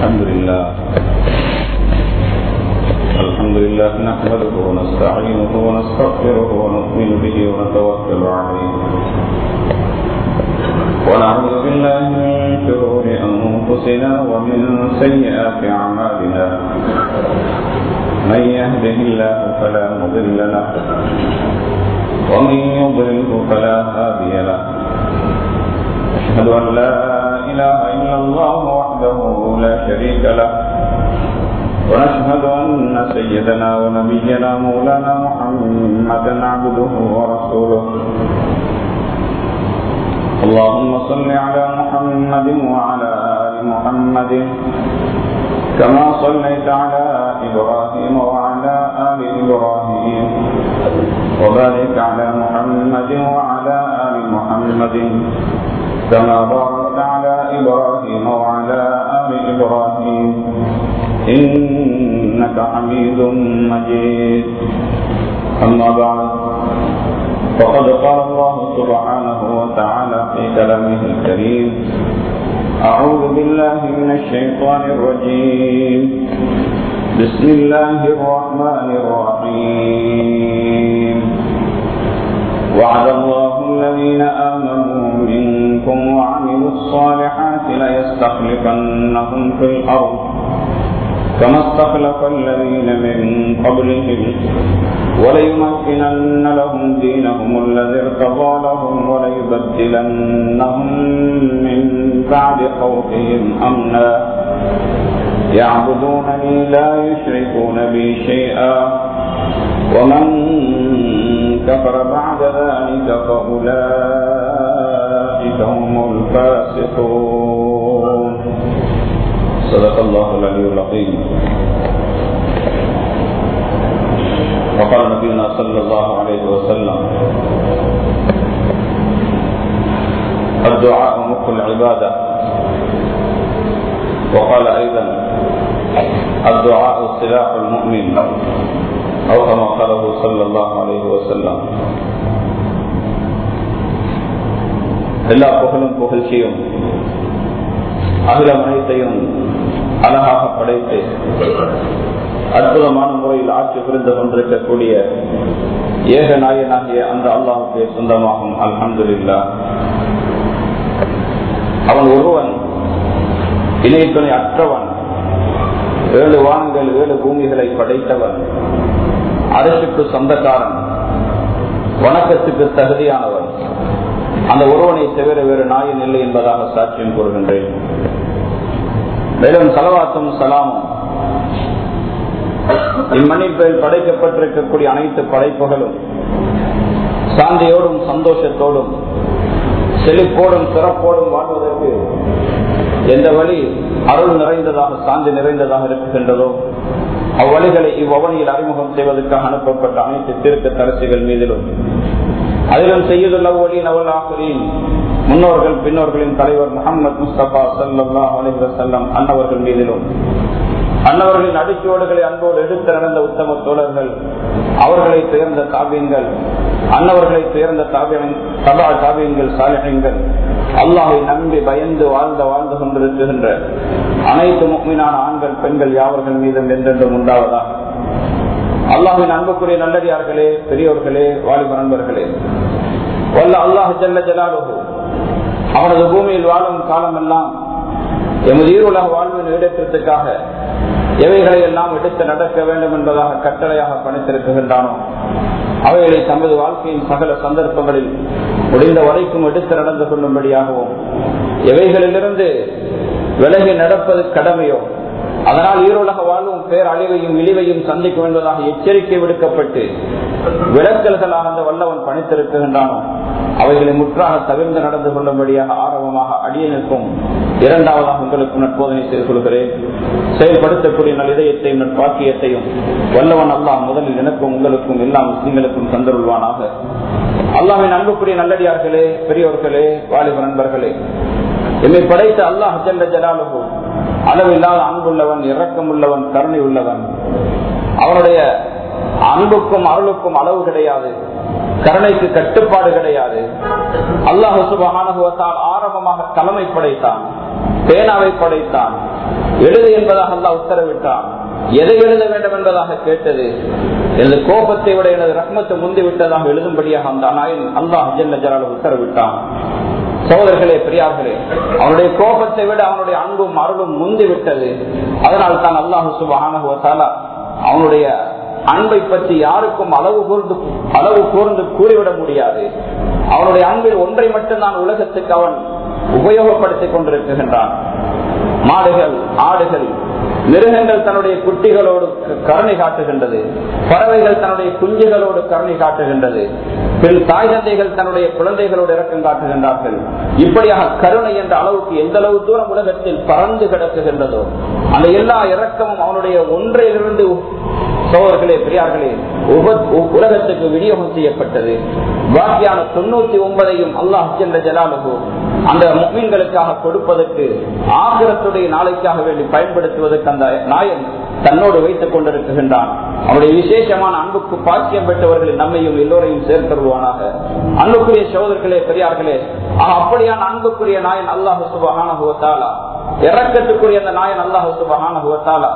الحمد لله الحمد لله نحمده ونستعينه ونستغفره ونؤمن به ونتوكل عليه ونعوذ بالله من شرور أنفسنا ومن سيئات أعمالنا من يهده الله فلا مضل له ومن يضلله فلا هادي له أشهد أن لا إله إلا الله وحده لا شريك له ونشهد أن سيدنا ونبينا مولانا محمدا عبده ورسوله اللهم صل على محمد وعلى آل محمد كما صليت على إبراهيم وعلى آل إبراهيم وبارك على محمد وعلى آل محمد كما باركت على إبراهيم وعلى آل إبراهيم إنك حميد مجيد أما بعد فقد قال الله سبحانه وتعالى في كلامه الكريم أعوذ بالله من الشيطان الرجيم بسم الله الرحمن الرحيم وعد الله الذين آمنوا منكم وعملوا الصالحات ليستخلفنهم في الأرض كما استخلف الذين من قبلهم وليمكنن لهم دينهم الذي ارتضى لهم وليبدلنهم من بعد خوفهم أمنا يعبدونني لا يشركون بي شيئا ومن كفر بعد ذلك فأولئك هم الفاسقون صدق الله العلي العظيم وقال نبينا صلى الله عليه وسلم الدعاء مخ العبادة وقال أيضا الدعاء سلاح المؤمن أو كما قاله صلى الله عليه وسلم எல்லா புகழும் புகழ்ச்சியும் அகிலம் அனைத்தையும் அழகாக படைத்து அற்புதமான முறையில் ஆட்சி புரிந்து கொண்டிருக்கக்கூடிய ஏக நாயனாகிய அந்த அல்லாஹுக்கு சொந்தமாகும் அல்ஹம்துல்லா அவன் ஒருவன் இணைத்துணை அற்றவன் ஏழு வானங்கள் ஏழு பூமிகளை படைத்தவன் அரசுக்கு சொந்தக்காரன் வணக்கத்துக்கு தகுதியானவன் அந்த ஒருவனை தவிர வேறு நாயின் இல்லை என்பதாக சாட்சியம் கூறுகின்றேன் மேலும் சலவாத்தும் சலாமும் இம்மண்ணின் பேர் படைக்கப்பட்டிருக்கக்கூடிய அனைத்து படைப்புகளும் சாந்தியோடும் சந்தோஷத்தோடும் செழிப்போடும் சிறப்போடும் வாழ்வதற்கு எந்த வழி அருள் நிறைந்ததாக சாந்தி நிறைந்ததாக இருக்கின்றதோ அவ்வழிகளை இவ்வவனியில் அறிமுகம் செய்வதற்காக அனுப்பப்பட்ட அனைத்து திருக்க தரசிகள் மீதிலும் அதிலும் செய்யுதுள்ள ஒளி நவல் ஆசிரியின் முன்னோர்கள் பின்னோர்களின் தலைவர் முகமது முஸ்தபா சல்லா அலிவசல்லம் அன்னவர்கள் மீதிலும் அன்னவர்களின் அடிச்சோடுகளை அன்போடு எடுத்து நடந்த உத்தம தோழர்கள் அவர்களை துயர்ந்த தாபியங்கள் அன்னவர்களை துயர்ந்த சபா தாபியங்கள் சாலிகங்கள் அல்லாஹை நம்பி பயந்து வாழ்ந்த வாழ்ந்து கொண்டிருக்கின்ற அனைத்து முக்மீனான ஆண்கள் பெண்கள் யாவர்கள் மீதும் என்றென்றும் உண்டாவதாக அல்லாஹின் அன்புக்குரிய நல்லடியார்களே பெரியோர்களே வாலிப நண்பர்களே வல்ல அல்லாஹ் ஜல்ல ஜலாலுகு அவனது பூமியில் வாழும் காலமெல்லாம் எமது ஈருலக வாழ்வின் ஈடத்திற்காக எவைகளை எல்லாம் எடுத்து நடக்க வேண்டும் என்பதாக கட்டளையாக பணித்திருக்கின்றானோ அவைகளை தமது வாழ்க்கையின் சகல சந்தர்ப்பங்களில் முடிந்த வரைக்கும் எடுத்து நடந்து கொள்ளும்படியாகவும் எவைகளிலிருந்து விலகி நடப்பது கடமையோ அதனால் ஈரோலக வாழ்வும் பேர் அழிவையும் இழிவையும் சந்திக்கும் என்பதாக எச்சரிக்கை விடுக்கப்பட்டு விளக்கல்களாக அந்த வல்லவன் பணித்திருக்கின்றானோ அவைகளை முற்றாக தவிர்ந்து நடந்து கொள்ளும்படியாக ஆர்வமாக அடியனுக்கும் இரண்டாவதாக உங்களுக்கு நட்போதனை செய்து கொள்கிறேன் செயல்படுத்தக்கூடிய நல் இதயத்தையும் நட்பாக்கியத்தையும் வல்லவன் அல்லாஹ் முதலில் எனக்கும் உங்களுக்கும் எல்லா முஸ்லிம்களுக்கும் தந்தருள்வானாக அல்லாவின் அன்புக்குரிய நல்லடியார்களே பெரியோர்களே வாலிப நண்பர்களே என்னை படைத்த அல்லாஹ் ஜல்ல ஜலாலுகு அளவில்லாத அன்புள்ளவன் இரக்கம் உள்ளவன் கருணை உள்ளவன் அவனுடைய அன்புக்கும் அருளுக்கும் அளவு கிடையாது கருணைக்கு கட்டுப்பாடு கிடையாது அல்லாஹு சுபகானுவத்தால் ஆரம்பமாக தலைமை படைத்தான் பேனாவை படைத்தான் எழுது என்பதாக அல்லாஹ் உத்தரவிட்டான் எதை எழுத வேண்டும் என்பதாக கேட்டது எனது கோபத்தை விட எனது ரத்னத்தை முந்தி விட்டதாக எழுதும்படியாக அந்த நாயன் அல்லாஹ் ஜெல்ல ஜலால உத்தரவிட்டான் சோதர்களே பெரியார்களே அவனுடைய கோபத்தை விட அவனுடைய அன்பும் அருளும் முந்தி விட்டது அதனால் தான் அல்லாஹு சுபானுவத்தாலா அவனுடைய அன்பை பற்றி யாருக்கும் அளவு கூர்ந்து அளவு கூர்ந்து கூறிவிட முடியாது அவனுடைய அன்பில் ஒன்றை மட்டும்தான் உலகத்துக்கு அவன் உபயோகப்படுத்திக் கொண்டிருக்கின்றான் மாடுகள் ஆடுகள் மிருகங்கள் தன்னுடைய குட்டிகளோடு கருணை காட்டுகின்றது பறவைகள் தன்னுடைய குஞ்சுகளோடு கருணை காட்டுகின்றது பெண் தாய் தந்தைகள் தன்னுடைய குழந்தைகளோடு இறக்கம் காட்டுகின்றார்கள் இப்படியாக கருணை என்ற அளவுக்கு எந்த அளவு தூரம் உலகத்தில் பறந்து கிடக்குகின்றதோ அந்த எல்லா இறக்கமும் அவனுடைய ஒன்றிலிருந்து சோழர்களே பெரியார்களே உலகத்துக்கு விநியோகம் செய்யப்பட்டது பாக்கியான தொண்ணூத்தி ஒன்பதையும் அல்லாஹ் சென்ற ஜலாலுகு அந்த மீன்களுக்காக கொடுப்பதற்கு ஆகிரத்துடைய நாளைக்காக வேண்டி பயன்படுத்துவதற்கு அந்த நாயன் தன்னோடு வைத்துக் கொண்டிருக்கின்றான் அவருடைய விசேஷமான அன்புக்கு பாக்கியம் பெற்றவர்கள் நம்மையும் எல்லோரையும் சேர்த்தருவானாக அன்புக்குரிய சோதர்களே பெரியார்களே அப்படியான அன்புக்குரிய நாயன் அல்லாஹு சுபகான இறக்கத்துக்குரிய அந்த நாயன் அல்லாஹு சுபகான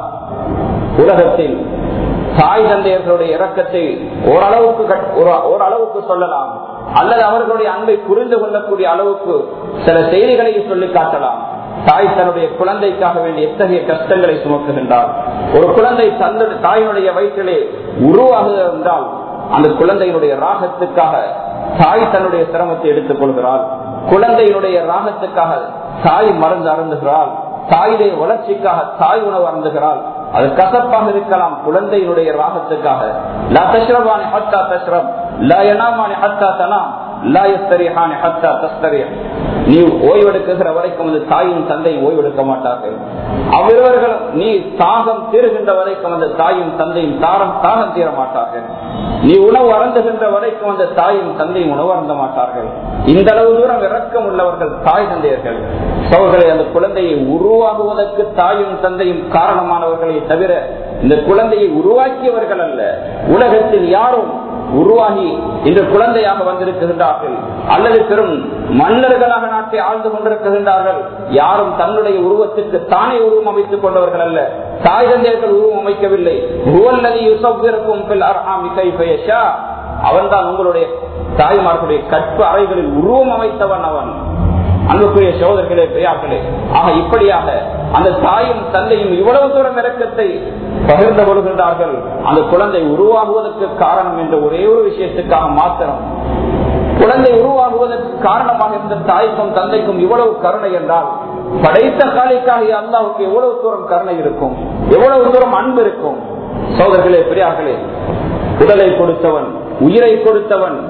உலகத்தில் தாய் தந்தையர்களுடைய இறக்கத்தை ஓரளவுக்கு ஓரளவுக்கு சொல்லலாம் அல்லது அவர்களுடைய அன்பை புரிந்து கொள்ளக்கூடிய அளவுக்கு சில செய்திகளை சொல்லி காட்டலாம் தாய் தன்னுடைய குழந்தைக்காக வேண்டிய எத்தகைய கஷ்டங்களை சுமக்குகின்றார் ஒரு குழந்தை தந்த தாயினுடைய வயிற்றிலே உருவாகுது என்றால் அந்த குழந்தையினுடைய ராகத்துக்காக தாய் தன்னுடைய சிரமத்தை எடுத்துக் கொள்கிறாள் குழந்தையினுடைய ராகத்துக்காக தாய் மருந்து அருந்துகிறாள் தாயுடைய வளர்ச்சிக்காக தாய் உணவு அருந்துகிறாள் அது கசப்பாக இருக்கலாம் குழந்தையினுடைய ராகத்துக்காக லா தஷ்ரபானி ஹத்தா தஷ்ரப் லா யனாமானி ஹத்தா தனாம் லா யஸ்தரிஹானி ஹத்தா தஸ்தரி நீ ஓய்வெடுக்குகிற வரைக்கும் அந்த தாயும் தந்தையும் ஓய்வெடுக்க மாட்டார்கள் அவ்விருவர்களும் நீ தாகம் தீருகின்ற வரைக்கும் அந்த தாயும் தந்தையும் தாரம் தாகம் தீர மாட்டார்கள் நீ உணவு அறந்துகின்ற வரைக்கும் அந்த தாயும் தந்தையும் உணவு அருந்த மாட்டார்கள் இந்த அளவு தூரம் இறக்கம் உள்ளவர்கள் தாய் தந்தையர்கள் சோழர்களை அந்த குழந்தையை உருவாகுவதற்கு தாயும் தந்தையும் காரணமானவர்களை தவிர இந்த குழந்தையை உருவாக்கியவர்கள் அல்ல உலகத்தில் யாரும் உருவாகி இந்த குழந்தையாக வந்திருக்கின்றார்கள் அல்லது பெரும் மன்னர்களாக நாட்டை ஆழ்ந்து கொண்டிருக்கின்றார்கள் யாரும் தன்னுடைய உருவத்திற்கு தானே உருவம் அமைத்துக் கொண்டவர்கள் அல்ல தாய் தந்தையர்கள் உருவம் அமைக்கவில்லை அவன் தான் உங்களுடைய தாய்மார்களுடைய கற்பு அறைகளில் உருவம் அமைத்தவன் அவன் அன்புக்குரிய சோதர்களே பெரியார்களே ஆக இப்படியாக அந்த தாயும் தந்தையும் இவ்வளவு தூரம் இறக்கத்தை பகிர்ந்து கொள்கின்றார்கள் அந்த குழந்தை உருவாகுவதற்கு காரணம் என்ற ஒரே ஒரு விஷயத்துக்காக மாத்திரம் குழந்தை உருவாகுவதற்கு காரணமாக இருந்த தாய்க்கும் தந்தைக்கும் இவ்வளவு கருணை என்றால் படைத்த காலைக்காக அல்லாவுக்கு எவ்வளவு தூரம் கருணை இருக்கும் எவ்வளவு தூரம் அன்பு இருக்கும் சோதர்களே பெரியார்களே உடலை கொடுத்தவன் உயிரை கொடுத்தவன்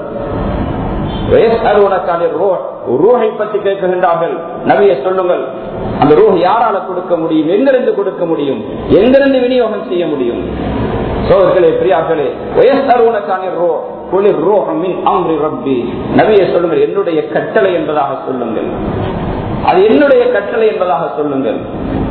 ரூஹை பற்றி கேட்கின்றார்கள் நவிய சொல்லுங்கள் அந்த ரூஹ் யாரால கொடுக்க முடியும் எங்கிருந்து கொடுக்க முடியும் எங்கிருந்து விநியோகம் செய்ய முடியும் சோதர்களே பிரியார்களே வயசருவனக்கான ரோ குளிர் ரோஹமின் அம்ரி ரப்பி நவிய சொல்லுங்கள் என்னுடைய கட்டளை என்பதாக சொல்லுங்கள் அது என்னுடைய கட்டளை என்பதாக சொல்லுங்கள்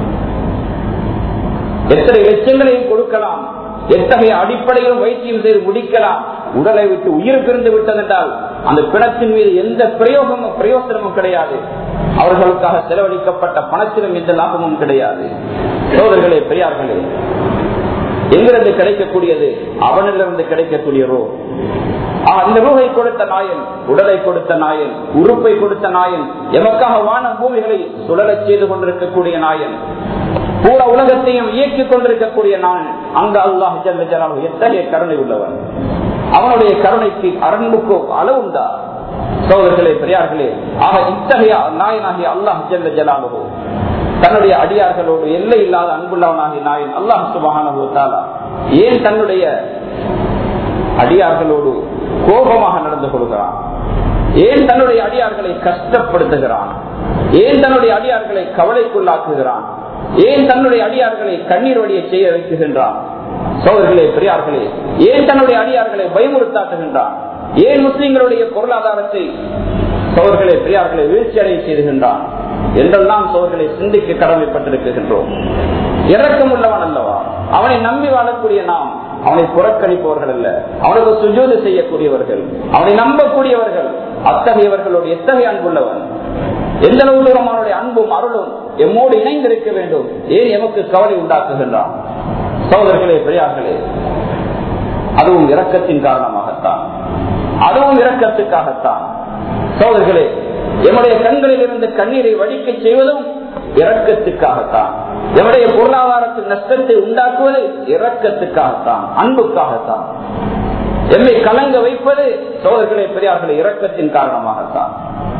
எத்தனை லட்சங்களையும் கொடுக்கலாம் எத்தகைய அடிப்படையிலும் வைத்தியம் செய்து முடிக்கலாம் உடலை விட்டு உயிர் பிரிந்து விட்டதென்றால் அந்த பிணத்தின் மீது எந்த பிரயோகமும் பிரயோசனமும் கிடையாது அவர்களுக்காக செலவழிக்கப்பட்ட பணத்திலும் எந்த லாபமும் கிடையாது சோதர்களே பெரியார்களே எங்கிருந்து கிடைக்கக்கூடியது அவனிலிருந்து கிடைக்கக்கூடிய ரோ அந்த ரூகை கொடுத்த நாயன் உடலை கொடுத்த நாயன் உறுப்பை கொடுத்த நாயன் எமக்காக வான பூமிகளை சுழலச் செய்து கொண்டிருக்கக்கூடிய நாயன் பூரா உலகத்தையும் இயக்கிக் கொண்டிருக்கக்கூடிய நான் அங்க அல்லாஹ் ஜல்லாஹ் எத்தகைய கருணை உள்ளவன் அவனுடைய கருணைக்கு அரண்முக்கு அளவுண்டா சோதர்களே பெரியார்களே ஆக இத்தகைய நாயனாகிய அல்லாஹ் ஜல்ல ஜலாலுவோ தன்னுடைய அடியார்களோடு எல்லை இல்லாத அன்புள்ளவனாகிய நாயன் அல்லாஹ் சுபகான ஏன் தன்னுடைய அடியார்களோடு கோபமாக நடந்து கொள்கிறான் ஏன் தன்னுடைய அடியார்களை கஷ்டப்படுத்துகிறான் ஏன் தன்னுடைய அடியார்களை கவலைக்குள்ளாக்குகிறான் ஏன் தன்னுடைய அடியார்களை கண்ணீர் வழியை செய்ய வைக்குகின்றான் சோதர்களே பெரியார்களே ஏன் தன்னுடைய அடியார்களை பயமுறுத்தாட்டுகின்றான் ஏன் முஸ்லிம்களுடைய பொருளாதாரத்தை சோதர்களே பெரியார்களை வீழ்ச்சி அடைய செய்துகின்றான் என்றெல்லாம் சோதர்களை சிந்திக்க கடமைப்பட்டிருக்கின்றோம் இறக்கம் உள்ளவன் அல்லவா அவனை நம்பி வாழக்கூடிய நாம் அவனை புறக்கணிப்பவர்கள் அல்ல அவனுக்கு சுஜூது செய்யக்கூடியவர்கள் அவனை நம்பக்கூடியவர்கள் அத்தகையவர்களோடு எத்தகைய அன்புள்ளவன் எந்த அளவு தூரம் அவனுடைய அன்பும் அருளும் எம்மோடு இணைந்திருக்க வேண்டும் ஏன் எமக்கு கவலை உண்டாக்குகின்றான் சோதர்களே பெரியார்களே அதுவும் இரக்கத்தின் காரணமாகத்தான் அதுவும் இரக்கத்துக்காகத்தான் சோதர்களே எம்முடைய கண்களில் இருந்து கண்ணீரை வடிக்க செய்வதும் இரக்கத்துக்காகத்தான் எம்முடைய பொருளாதாரத்தில் நஷ்டத்தை உண்டாக்குவது இரக்கத்துக்காகத்தான் அன்புக்காகத்தான் எம்மை கலங்க வைப்பது சோதர்களே பெரியார்களே இரக்கத்தின் காரணமாகத்தான்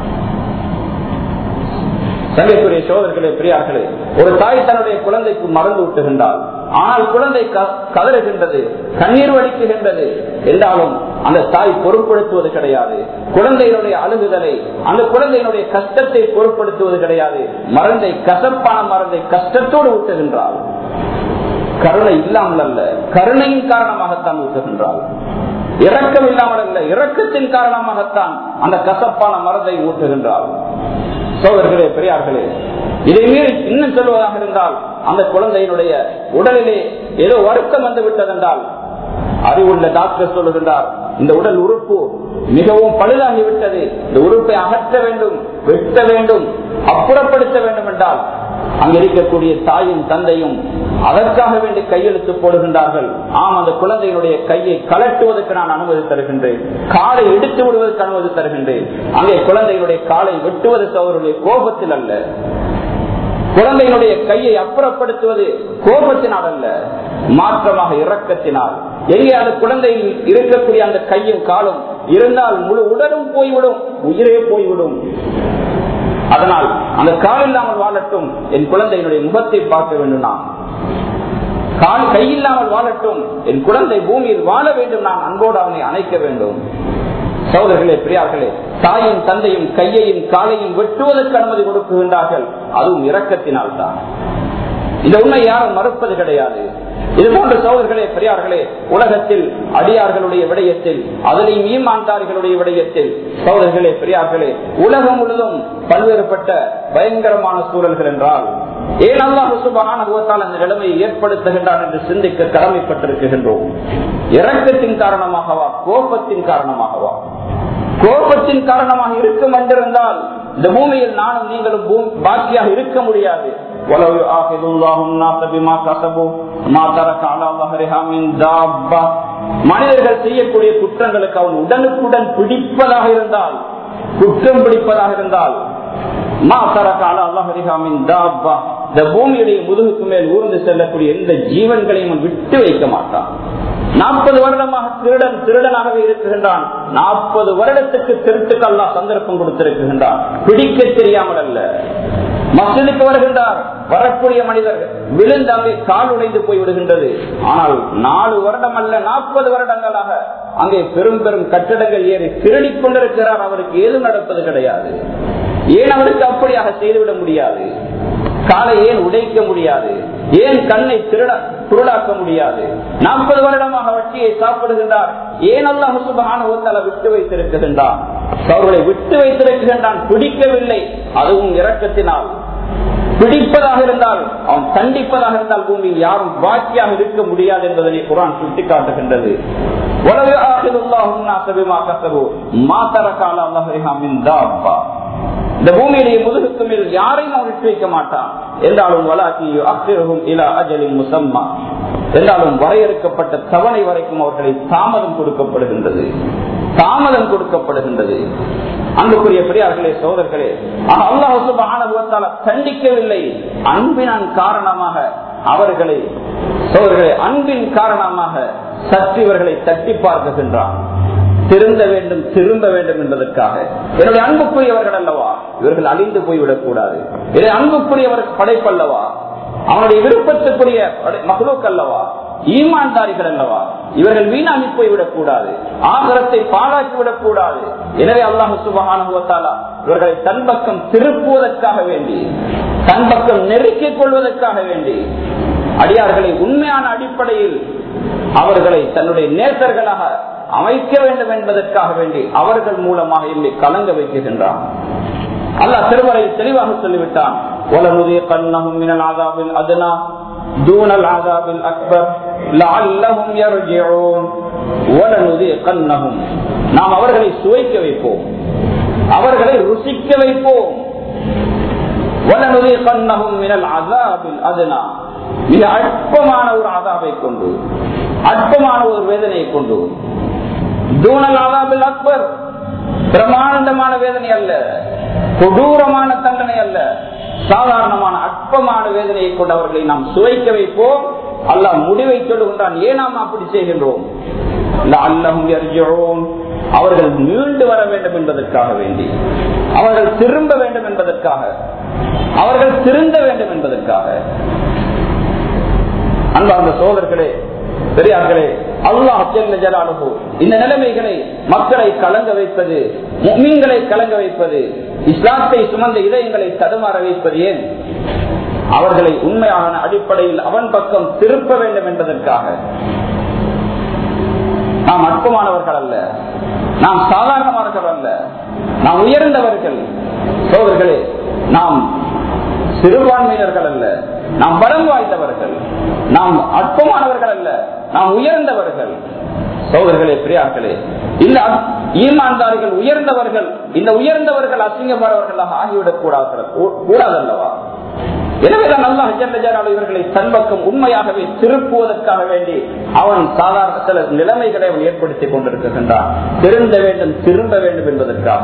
சங்கைக்குரிய சோதர்களே பெரியார்களே ஒரு தாய் தன்னுடைய குழந்தைக்கு மறந்து விட்டுகின்றால் ஆனால் குழந்தை கதறுகின்றது கண்ணீர் வடிக்குகின்றது என்றாலும் அந்த தாய் பொருட்படுத்துவது கிடையாது குழந்தையினுடைய அழுகுதலை அந்த குழந்தையினுடைய கஷ்டத்தை பொருட்படுத்துவது கிடையாது மருந்தை கசப்பான மருந்தை கஷ்டத்தோடு ஊட்டுகின்றாள் கருணை இல்லாமல் அல்ல கருணையின் காரணமாகத்தான் ஊட்டுகின்றாள் இரக்கம் இல்லாமல் அல்ல இரக்கத்தின் காரணமாகத்தான் அந்த கசப்பான மருந்தை ஊட்டுகின்றாள் சோதர்களே பெரியார்களே இதை மீறி இன்னும் சொல்வதாக இருந்தால் அந்த குழந்தையினுடைய உடலிலே ஏதோ வருத்தம் வந்து விட்டதென்றால் அறிவுள்ள டாக்டர் சொல்லுகின்றார் இந்த உடல் உறுப்பு மிகவும் பழுதாகி விட்டது இந்த உறுப்பை அகற்ற வேண்டும் வெட்ட வேண்டும் அப்புறப்படுத்த வேண்டும் என்றால் அங்க இருக்கக்கூடிய தாயும் தந்தையும் அதற்காக வேண்டி கையெழுத்து போடுகின்றார்கள் ஆம் அந்த குழந்தையினுடைய கையை கலட்டுவதற்கு நான் அனுமதி தருகின்றேன் காலை எடுத்து விடுவதற்கு அனுமதி தருகின்றேன் அங்கே குழந்தையினுடைய காலை வெட்டுவதற்கு அவருடைய கோபத்தில் அல்ல குழந்தையினுடைய கையை அப்புறப்படுத்துவது கோபத்தினால் அல்ல மாற்றமாக இரக்கத்தினால் எங்கே அந்த குழந்தையில் இருக்கக்கூடிய அந்த கையும் காலும் இருந்தால் முழு உடலும் போய்விடும் உயிரே போய்விடும் அதனால் அந்த கால் இல்லாமல் வாழட்டும் என் குழந்தையினுடைய முகத்தை பார்க்க வேண்டும் நான் கால் கையில்லாமல் வாழட்டும் என் குழந்தை பூமியில் வாழ வேண்டும் நான் அன்போடு அவனை அணைக்க வேண்டும் சகோதரர்களே பிரியார்களே தாயும் தந்தையும் கையையும் காலையும் வெட்டுவதற்கு அனுமதி கொடுக்குகின்றார்கள் அதுவும் இரக்கத்தினால் தான் இந்த உண்மை யாரும் மறுப்பது கிடையாது இது போன்ற சோதர்களே பெரியார்களே உலகத்தில் அடியார்களுடைய விடயத்தில் அதிலையும் ஈமான்தார்களுடைய விடயத்தில் சோதர்களே பெரியார்களே உலகம் முழுவதும் பல்வேறுபட்ட பயங்கரமான சூழல்கள் என்றால் ஏன் அல்லாஹ் சுபகான அந்த நிலைமையை ஏற்படுத்துகின்றான் என்று சிந்திக்க கடமைப்பட்டிருக்கின்றோம் இரக்கத்தின் காரணமாகவா கோபத்தின் காரணமாகவா கோபத்தின் காரணமாக இருக்கும் என்றிருந்தால் இந்த பூமியில் நானும் நீங்களும் பாக்கியாக இருக்க முடியாது ولو يؤاخذ الله الناس بما كسبوا ما ترك على ظهرها من دابة மனிதர்கள் செய்யக்கூடிய குற்றங்களுக்கு அவன் உடனுக்குடன் பிடிப்பதாக இருந்தால் குற்றம் பிடிப்பதாக இருந்தால் மா தரக்க அலா அல்லாஹரிஹாமின் தாப்பா இந்த பூமியுடைய முதுகுக்கு மேல் ஊர்ந்து செல்லக்கூடிய எந்த ஜீவன்களையும் அவன் விட்டு வைக்க மாட்டான் நாற்பது வருடமாக திருடன் திருடனாகவே இருக்குகின்றான் நாற்பது வருடத்துக்கு திருட்டுக்கு அல்லா சந்தர்ப்பம் கொடுத்திருக்கின்றான் பிடிக்க தெரியாமல் அல்ல மசனுக்கு வருகின்றார் வரக்கூடிய மனிதர் விழுந்து அங்கே கால் உடைந்து போய் விடுகின்றது ஆனால் நாலு வருடம் அல்ல நாற்பது வருடங்களாக அங்கே பெரும் பெரும் கட்டிடங்கள் ஏறி திருடிக் கொண்டிருக்கிறார் அவருக்கு ஏதும் நடப்பது கிடையாது ஏன் அவருக்கு அப்படியாக செய்துவிட முடியாது காலை ஏன் உடைக்க முடியாது ஏன் கண்ணை திருட குருடாக்க முடியாது நாற்பது வருடமாக வட்டியை சாப்பிடுகின்றார் ஏன் அல்லாஹ் சுபகான விட்டு வைத்திருக்கின்றான் அவர்களை விட்டு வைத்திருக்கின்றான் பிடிக்கவில்லை அதுவும் இரக்கத்தினால் பிடிப்பதாக இருந்தால் அவன் தண்டிப்பதாக இருந்தால் பூமியில் யாரும் பாக்கியாக இருக்க முடியாது என்பதனை குரான் சுட்டிக்காட்டுகின்றது இந்த பூமியுடைய முதுகுக்கு மேல் யாரையும் அவன் விட்டு வைக்க மாட்டான் என்றாலும் முசம்மா என்றாலும் வரையறுக்கப்பட்ட தவணை வரைக்கும் அவர்களை தாமதம் கொடுக்கப்படுகின்றது தாமதம் கொடுக்கப்படுகின்றது அன்புக்குரிய பெரியார்களே சோதர்களே அல்லாஹால தண்டிக்கவில்லை அன்பின் காரணமாக அவர்களை சோதர்களே அன்பின் காரணமாக சற்று இவர்களை தட்டி பார்க்குகின்றான் திருந்த வேண்டும் திரும்ப வேண்டும் என்பதற்காக என்னுடைய அன்புக்குரியவர்கள் அல்லவா இவர்கள் அழிந்து போய்விடக் கூடாது என்னுடைய அன்புக்குரியவர் படைப்பல்லவா அவனுடைய விருப்பத்துக்குரிய மகளூக் அல்லவா ஈமான்தாரிகள் அல்லவா இவர்கள் வீணாகி போய்விடக் கூடாது ஆகரத்தை பாழாக்கி விடக் கூடாது எனவே அல்லாஹு சுபகானுவத்தாலா இவர்களை தன் பக்கம் திருப்புவதற்காக வேண்டி தன் பக்கம் நெருக்கிக் கொள்வதற்காக வேண்டி அடியார்களை உண்மையான அடிப்படையில் அவர்களை தன்னுடைய நேசர்களாக அமைக்க வேண்டும் என்பதற்காக வேண்டி அவர்கள் மூலமாக என்னை கலங்க வைக்கின்றான் அல்லாஹ் திருமறையில் தெளிவாக சொல்லிவிட்டான் உலகுதிய கண்ணகும் மினல் ஆதாவில் அதுனா دون العذاب الأكبر لعلهم يرجعون ولنذيقنهم நாம் அவர்களை சுவைக்க வைப்போம் அவர்களை ருசிக்க வைப்போம் وَلَنُذِيقَنَّهُم مِّنَ الْعَذَابِ الْأَدْنَى மிக அற்பமான ஒரு அதாபை கொண்டு அற்பமான ஒரு வேதனையை கொண்டு தூணல் அதாபில் அக்பர் பிரமாண்டமான வேதனை அல்ல கொடூரமான தண்டனை அல்ல சாதாரணமான அற்பமான வேதனையை கொண்டு அவர்களை நாம் சுவைக்க வைப்போம் அல்லாஹ் முடிவை சொல்லுகின்றான் ஏன் நாம் அப்படி செய்கின்றோம் அல்லஹும் அவர்கள் மீண்டு வர வேண்டும் என்பதற்காக வேண்டி அவர்கள் திரும்ப வேண்டும் என்பதற்காக அவர்கள் திருந்த வேண்டும் என்பதற்காக அன்பார்ந்த சோதர்களே பெரியார்களே அல்லாஹ் ஜலாலுகு இந்த நிலைமைகளை மக்களை கலங்க வைப்பது மீன்களை கலங்க வைப்பது இஸ்லாத்தை சுமந்த இதயங்களை தடுமாற வைப்பது ஏன் அவர்களை உண்மையான அடிப்படையில் அவன் பக்கம் திருப்ப வேண்டும் என்பதற்காக நாம் அற்பமானவர்கள் அல்ல நாம் சாதாரணமானவர்கள் அல்ல நாம் உயர்ந்தவர்கள் சோதர்களே நாம் சிறுபான்மையினர்கள் அல்ல நாம் பலம் வாய்ந்தவர்கள் நாம் அற்பமானவர்கள் அல்ல நாம் உயர்ந்தவர்கள் சோதர்களே பிரியார்களே இந்த ஈமான்தாரிகள் உயர்ந்தவர்கள் இந்த உயர்ந்தவர்கள் அசிங்கப்படுறவர்களாக ஆகிவிடக் கூடாது கூடாதல்லவா எனவேதான் அல்லாஹ் இவர்களை தன்பக்கம் உண்மையாகவே திருப்புவதற்காக வேண்டி அவன் சாதாரண சில நிலைமைகளை அவன் ஏற்படுத்திக் கொண்டிருக்கின்றான் திருந்த வேண்டும் திரும்ப வேண்டும் என்பதற்காக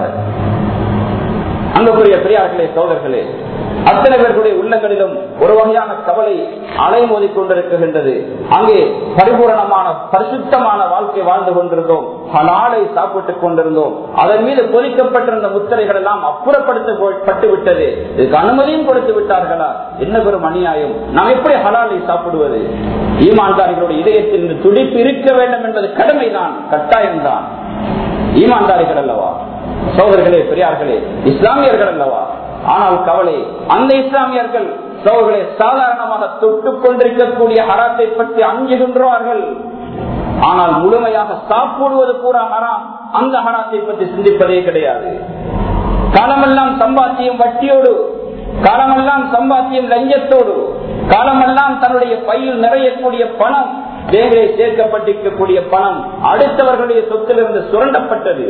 அங்குக்குரிய பெரியார்களே சோதர்களே அத்தனை பேர்களுடைய உள்ளங்களிலும் ஒரு வகையான கவலை அலைமோதி கொண்டிருக்கின்றது அங்கே பரிபூரணமான பரிசுத்தமான வாழ்க்கை வாழ்ந்து கொண்டிருந்தோம் ஹலாலை சாப்பிட்டுக் கொண்டிருந்தோம் அதன் மீது பொறிக்கப்பட்டிருந்த முத்திரைகள் எல்லாம் அப்புறப்படுத்தப்பட்டு விட்டது இதுக்கு அனுமதியும் கொடுத்து விட்டார்களா என்ன பெரும் அநியாயம் நாம் எப்படி ஹலாலை சாப்பிடுவது ஈமான்தாரிகளுடைய இதயத்தில் துடிப்பு இருக்க வேண்டும் என்பது கடமைதான் கட்டாயம்தான் ஈமான்தாரிகள் அல்லவா சோதர்களே பெரியார்களே இஸ்லாமியர்கள் அல்லவா ஆனால் கவலை அந்த இஸ்லாமியர்கள் சோதர்களே சாதாரணமாக தொட்டுக் கொண்டிருக்கக்கூடிய ஹராத்தை பற்றி அஞ்சுகின்றார்கள் ஆனால் முழுமையாக சாப்பிடுவது பூரா ஹராம் அந்த ஹராத்தை பற்றி சிந்திப்பதே கிடையாது காலமெல்லாம் சம்பாத்தியம் வட்டியோடு காலமெல்லாம் சம்பாத்தியம் லஞ்சத்தோடு காலமெல்லாம் தன்னுடைய பையில் நிறையக்கூடிய பணம் தேவையை சேர்க்கப்பட்டிருக்கக்கூடிய பணம் அடுத்தவர்களுடைய சொத்திலிருந்து சுரண்டப்பட்டது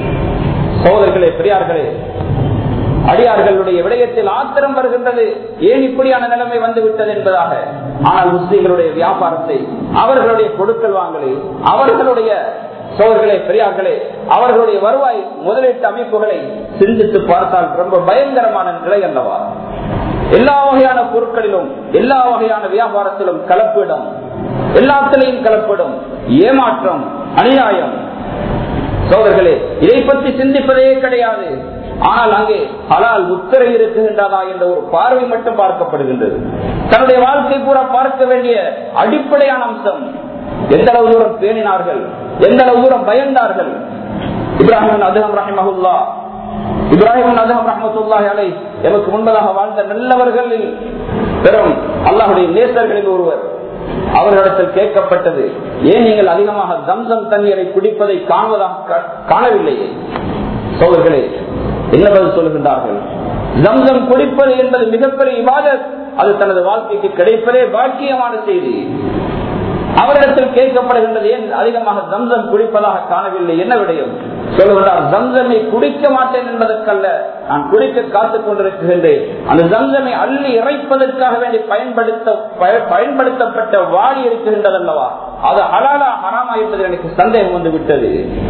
சோதர்களே பெரியார்களே அடியார்களுடைய விடயத்தில் ஆத்திரம் வருகின்றது ஏன் இப்படியான நிலைமை வந்து விட்டது என்பதாக ஆனால் முஸ்லீம்களுடைய வியாபாரத்தை அவர்களுடைய கொடுக்கல் வாங்கலை அவர்களுடைய சோழர்களே பெரியார்களே அவர்களுடைய வருவாய் முதலீட்டு அமைப்புகளை சிந்தித்து பார்த்தால் ரொம்ப பயங்கரமான நிலை அல்லவா எல்லா வகையான பொருட்களிலும் எல்லா வகையான வியாபாரத்திலும் கலப்பிடம் எல்லாத்திலையும் கலப்பிடும் ஏமாற்றம் அநியாயம் சோதர்களே இதை பற்றி சிந்திப்பதே கிடையாது ஆனால் அங்கே ஹலால் உத்தரவு இருக்குகின்றதா என்ற ஒரு பார்வை மட்டும் பார்க்கப்படுகின்றது தன்னுடைய வாழ்க்கை பூரா பார்க்க வேண்டிய அடிப்படையான அம்சம் எந்த அளவு தூரம் பேணினார்கள் எந்த அளவு தூரம் பயந்தார்கள் இப்ராஹிம் அதுகம் ரஹிமஹுல்லா இப்ராஹிம் அதுகம் ரஹமத்துல்லா அலை எமக்கு முன்பதாக வாழ்ந்த நல்லவர்களில் பெரும் அல்லாஹுடைய நேசர்களில் ஒருவர் அவர்களிடத்தில் கேட்கப்பட்டது ஏன் நீங்கள் அதிகமாக தம்சம் தண்ணீரை குடிப்பதை காண்பதாக காணவில்லையே சோழர்களே என்ன பதில் சொல்லுகின்றார்கள் ஜம்சம் குடிப்பது என்பது மிகப்பெரிய இவாதத் அது தனது வாழ்க்கைக்கு கிடைப்பதே பாக்கியமான செய்தி அவரிடத்தில் கேட்கப்படுகின்றது ஏன் அதிகமாக ஜம்சம் குடிப்பதாக காணவில்லை என்ன விடயம் சொல்லுகிறார் ஜம்சமை குடிக்க மாட்டேன் என்பதற்கல்ல நான் குடிக்க காத்துக் கொண்டிருக்கின்றேன் அந்த ஜம்சமை அள்ளி இறைப்பதற்காக வேண்டி பயன்படுத்த பயன்படுத்தப்பட்ட வாடி இருக்கின்றது அல்லவா அது ஹலாலா ஹராமா என்பது எனக்கு சந்தேகம் வந்து விட்டது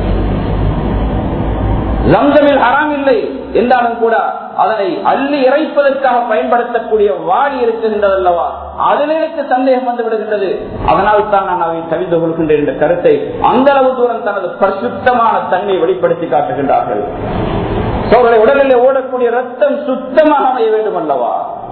ரம்சமில் ஹராம் இல்லை என்றாலும் கூட அதனை அள்ளி இறைப்பதற்காக பயன்படுத்தக்கூடிய வாடி இருக்கின்றது அல்லவா அதில் எனக்கு சந்தேகம் வந்து விடுகின்றது அதனால் தான் நான் அவை தவிந்து கொள்கின்றேன் என்ற கருத்தை அந்த அளவு தூரம் தனது பரிசுத்தமான தன்மை வெளிப்படுத்தி காட்டுகின்றார்கள் சோழரை உடலில் ஓடக்கூடிய ரத்தம் சுத்தமாக அமைய வேண்டும் அல்லவா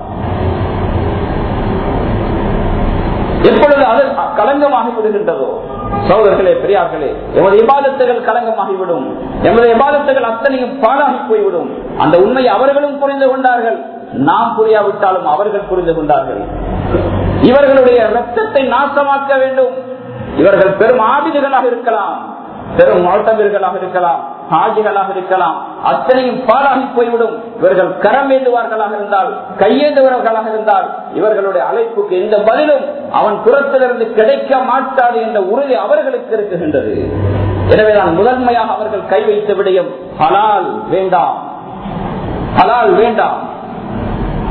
எப்பொழுது அது களங்கமாகி விடுகின்றதோ சோதர்களே பெரியார்களே எமது இபாதத்துகள் களங்கமாகிவிடும் எமது இபாதத்துகள் அத்தனையும் பாழாகி போய்விடும் அந்த உண்மையை அவர்களும் புரிந்து கொண்டார்கள் நாம் புரியாவிட்டாலும் அவர்கள் புரிந்து கொண்டார்கள் இவர்களுடைய ரத்தத்தை நாசமாக்க வேண்டும் இவர்கள் பெரும் ஆபிதுகளாக இருக்கலாம் பெரும் மோட்டவர்களாக இருக்கலாம் ஹாஜிகளாக இருக்கலாம் அத்தனையும் பாலாகி போய்விடும் இவர்கள் கரம் ஏந்துவார்களாக இருந்தால் கையேந்துவர்களாக இருந்தால் இவர்களுடைய அழைப்புக்கு எந்த பதிலும் அவன் புறத்திலிருந்து கிடைக்க மாட்டாது என்ற உறுதி அவர்களுக்கு இருக்குகின்றது எனவேதான் முதன்மையாக அவர்கள் கை வைத்த விடயம் ஹலால் வேண்டாம் ஹலால் வேண்டாம்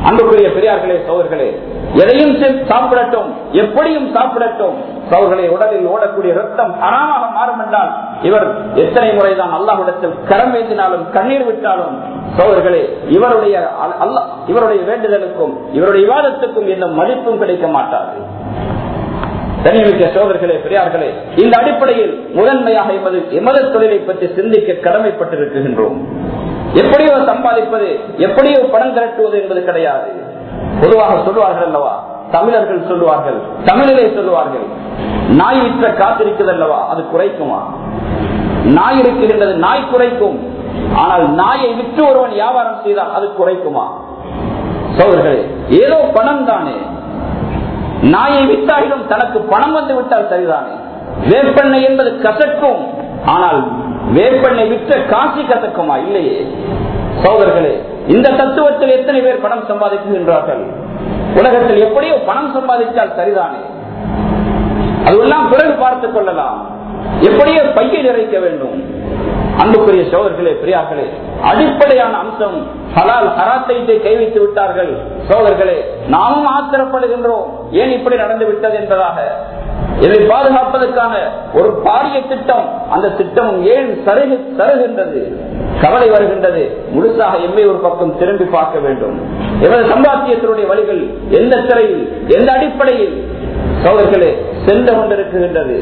அன்புக்குரிய பெரியார்களே சோழர்களே எதையும் சாப்பிடட்டும் எப்படியும் சாப்பிடட்டும் சோழர்களே உடலில் ஓடக்கூடிய ரத்தம் அறாமாக மாறும் என்றால் இவர் எத்தனை முறைதான் அல்லாஹிடத்தில் கரம் ஏந்தினாலும் கண்ணீர் விட்டாலும் சோழர்களே இவருடைய அல்ல இவருடைய வேண்டுதலுக்கும் இவருடைய விவாதத்துக்கும் எந்த மதிப்பும் கிடைக்க மாட்டாது தனிமிக்க சோதர்களே பெரியார்களே இந்த அடிப்படையில் முதன்மையாக எமது எமது தொழிலை பற்றி சிந்திக்க கடமைப்பட்டிருக்கின்றோம் எப்படியோ சம்பாதிப்பது எப்படியோ பணம் திரட்டுவது என்பது கிடையாது பொதுவாக சொல்லுவார்கள் அல்லவா தமிழர்கள் சொல்லுவார்கள் தமிழிலே சொல்லுவார்கள் நாய் விற்ற காத்திருக்கிறது அல்லவா அது குறைக்குமா நாய் இருக்கின்றது நாய் குறைக்கும் ஆனால் நாயை விற்று ஒருவன் வியாபாரம் செய்தால் அது குறைக்குமா சோதர்களே ஏதோ பணம் தானே நாயை வித்தாகிலும் தனக்கு பணம் வந்து விட்டால் சரிதானே வேப்பெண்ணெய் என்பது கசக்கும் ஆனால் வேப்பெண்ணெய் விற்ற காசி கசக்குமா இல்லையே சோதர்களே இந்த தத்துவத்தில் எத்தனை பேர் பணம் சம்பாதிக்கின்றார்கள் உலகத்தில் எப்படியோ பணம் சம்பாதித்தால் சரிதானே அதுவெல்லாம் பிறகு பார்த்துக் கொள்ளலாம் எப்படியோ பையை நிறைக்க வேண்டும் அன்புக்குரிய சோதர்களே பெரியார்களே அடிப்படையான அம்சம் ஹலால் ஹராத்தை கை வைத்து விட்டார்கள் சோதர்களே நாமும் ஆத்திரப்படுகின்றோம் ஏன் இப்படி நடந்து விட்டது என்பதாக இதை பாதுகாப்பதற்கான ஒரு பாரிய திட்டம் அந்த திட்டமும் ஏன் சருகு சருகின்றது கவலை வருகின்றது முழுசாக எம்மை ஒரு பக்கம் திரும்பி பார்க்க வேண்டும் எமது சம்பாத்தியத்தினுடைய வழிகள் எந்த திரையில் எந்த அடிப்படையில் சோதர்களே சென்று கொண்டிருக்கின்றது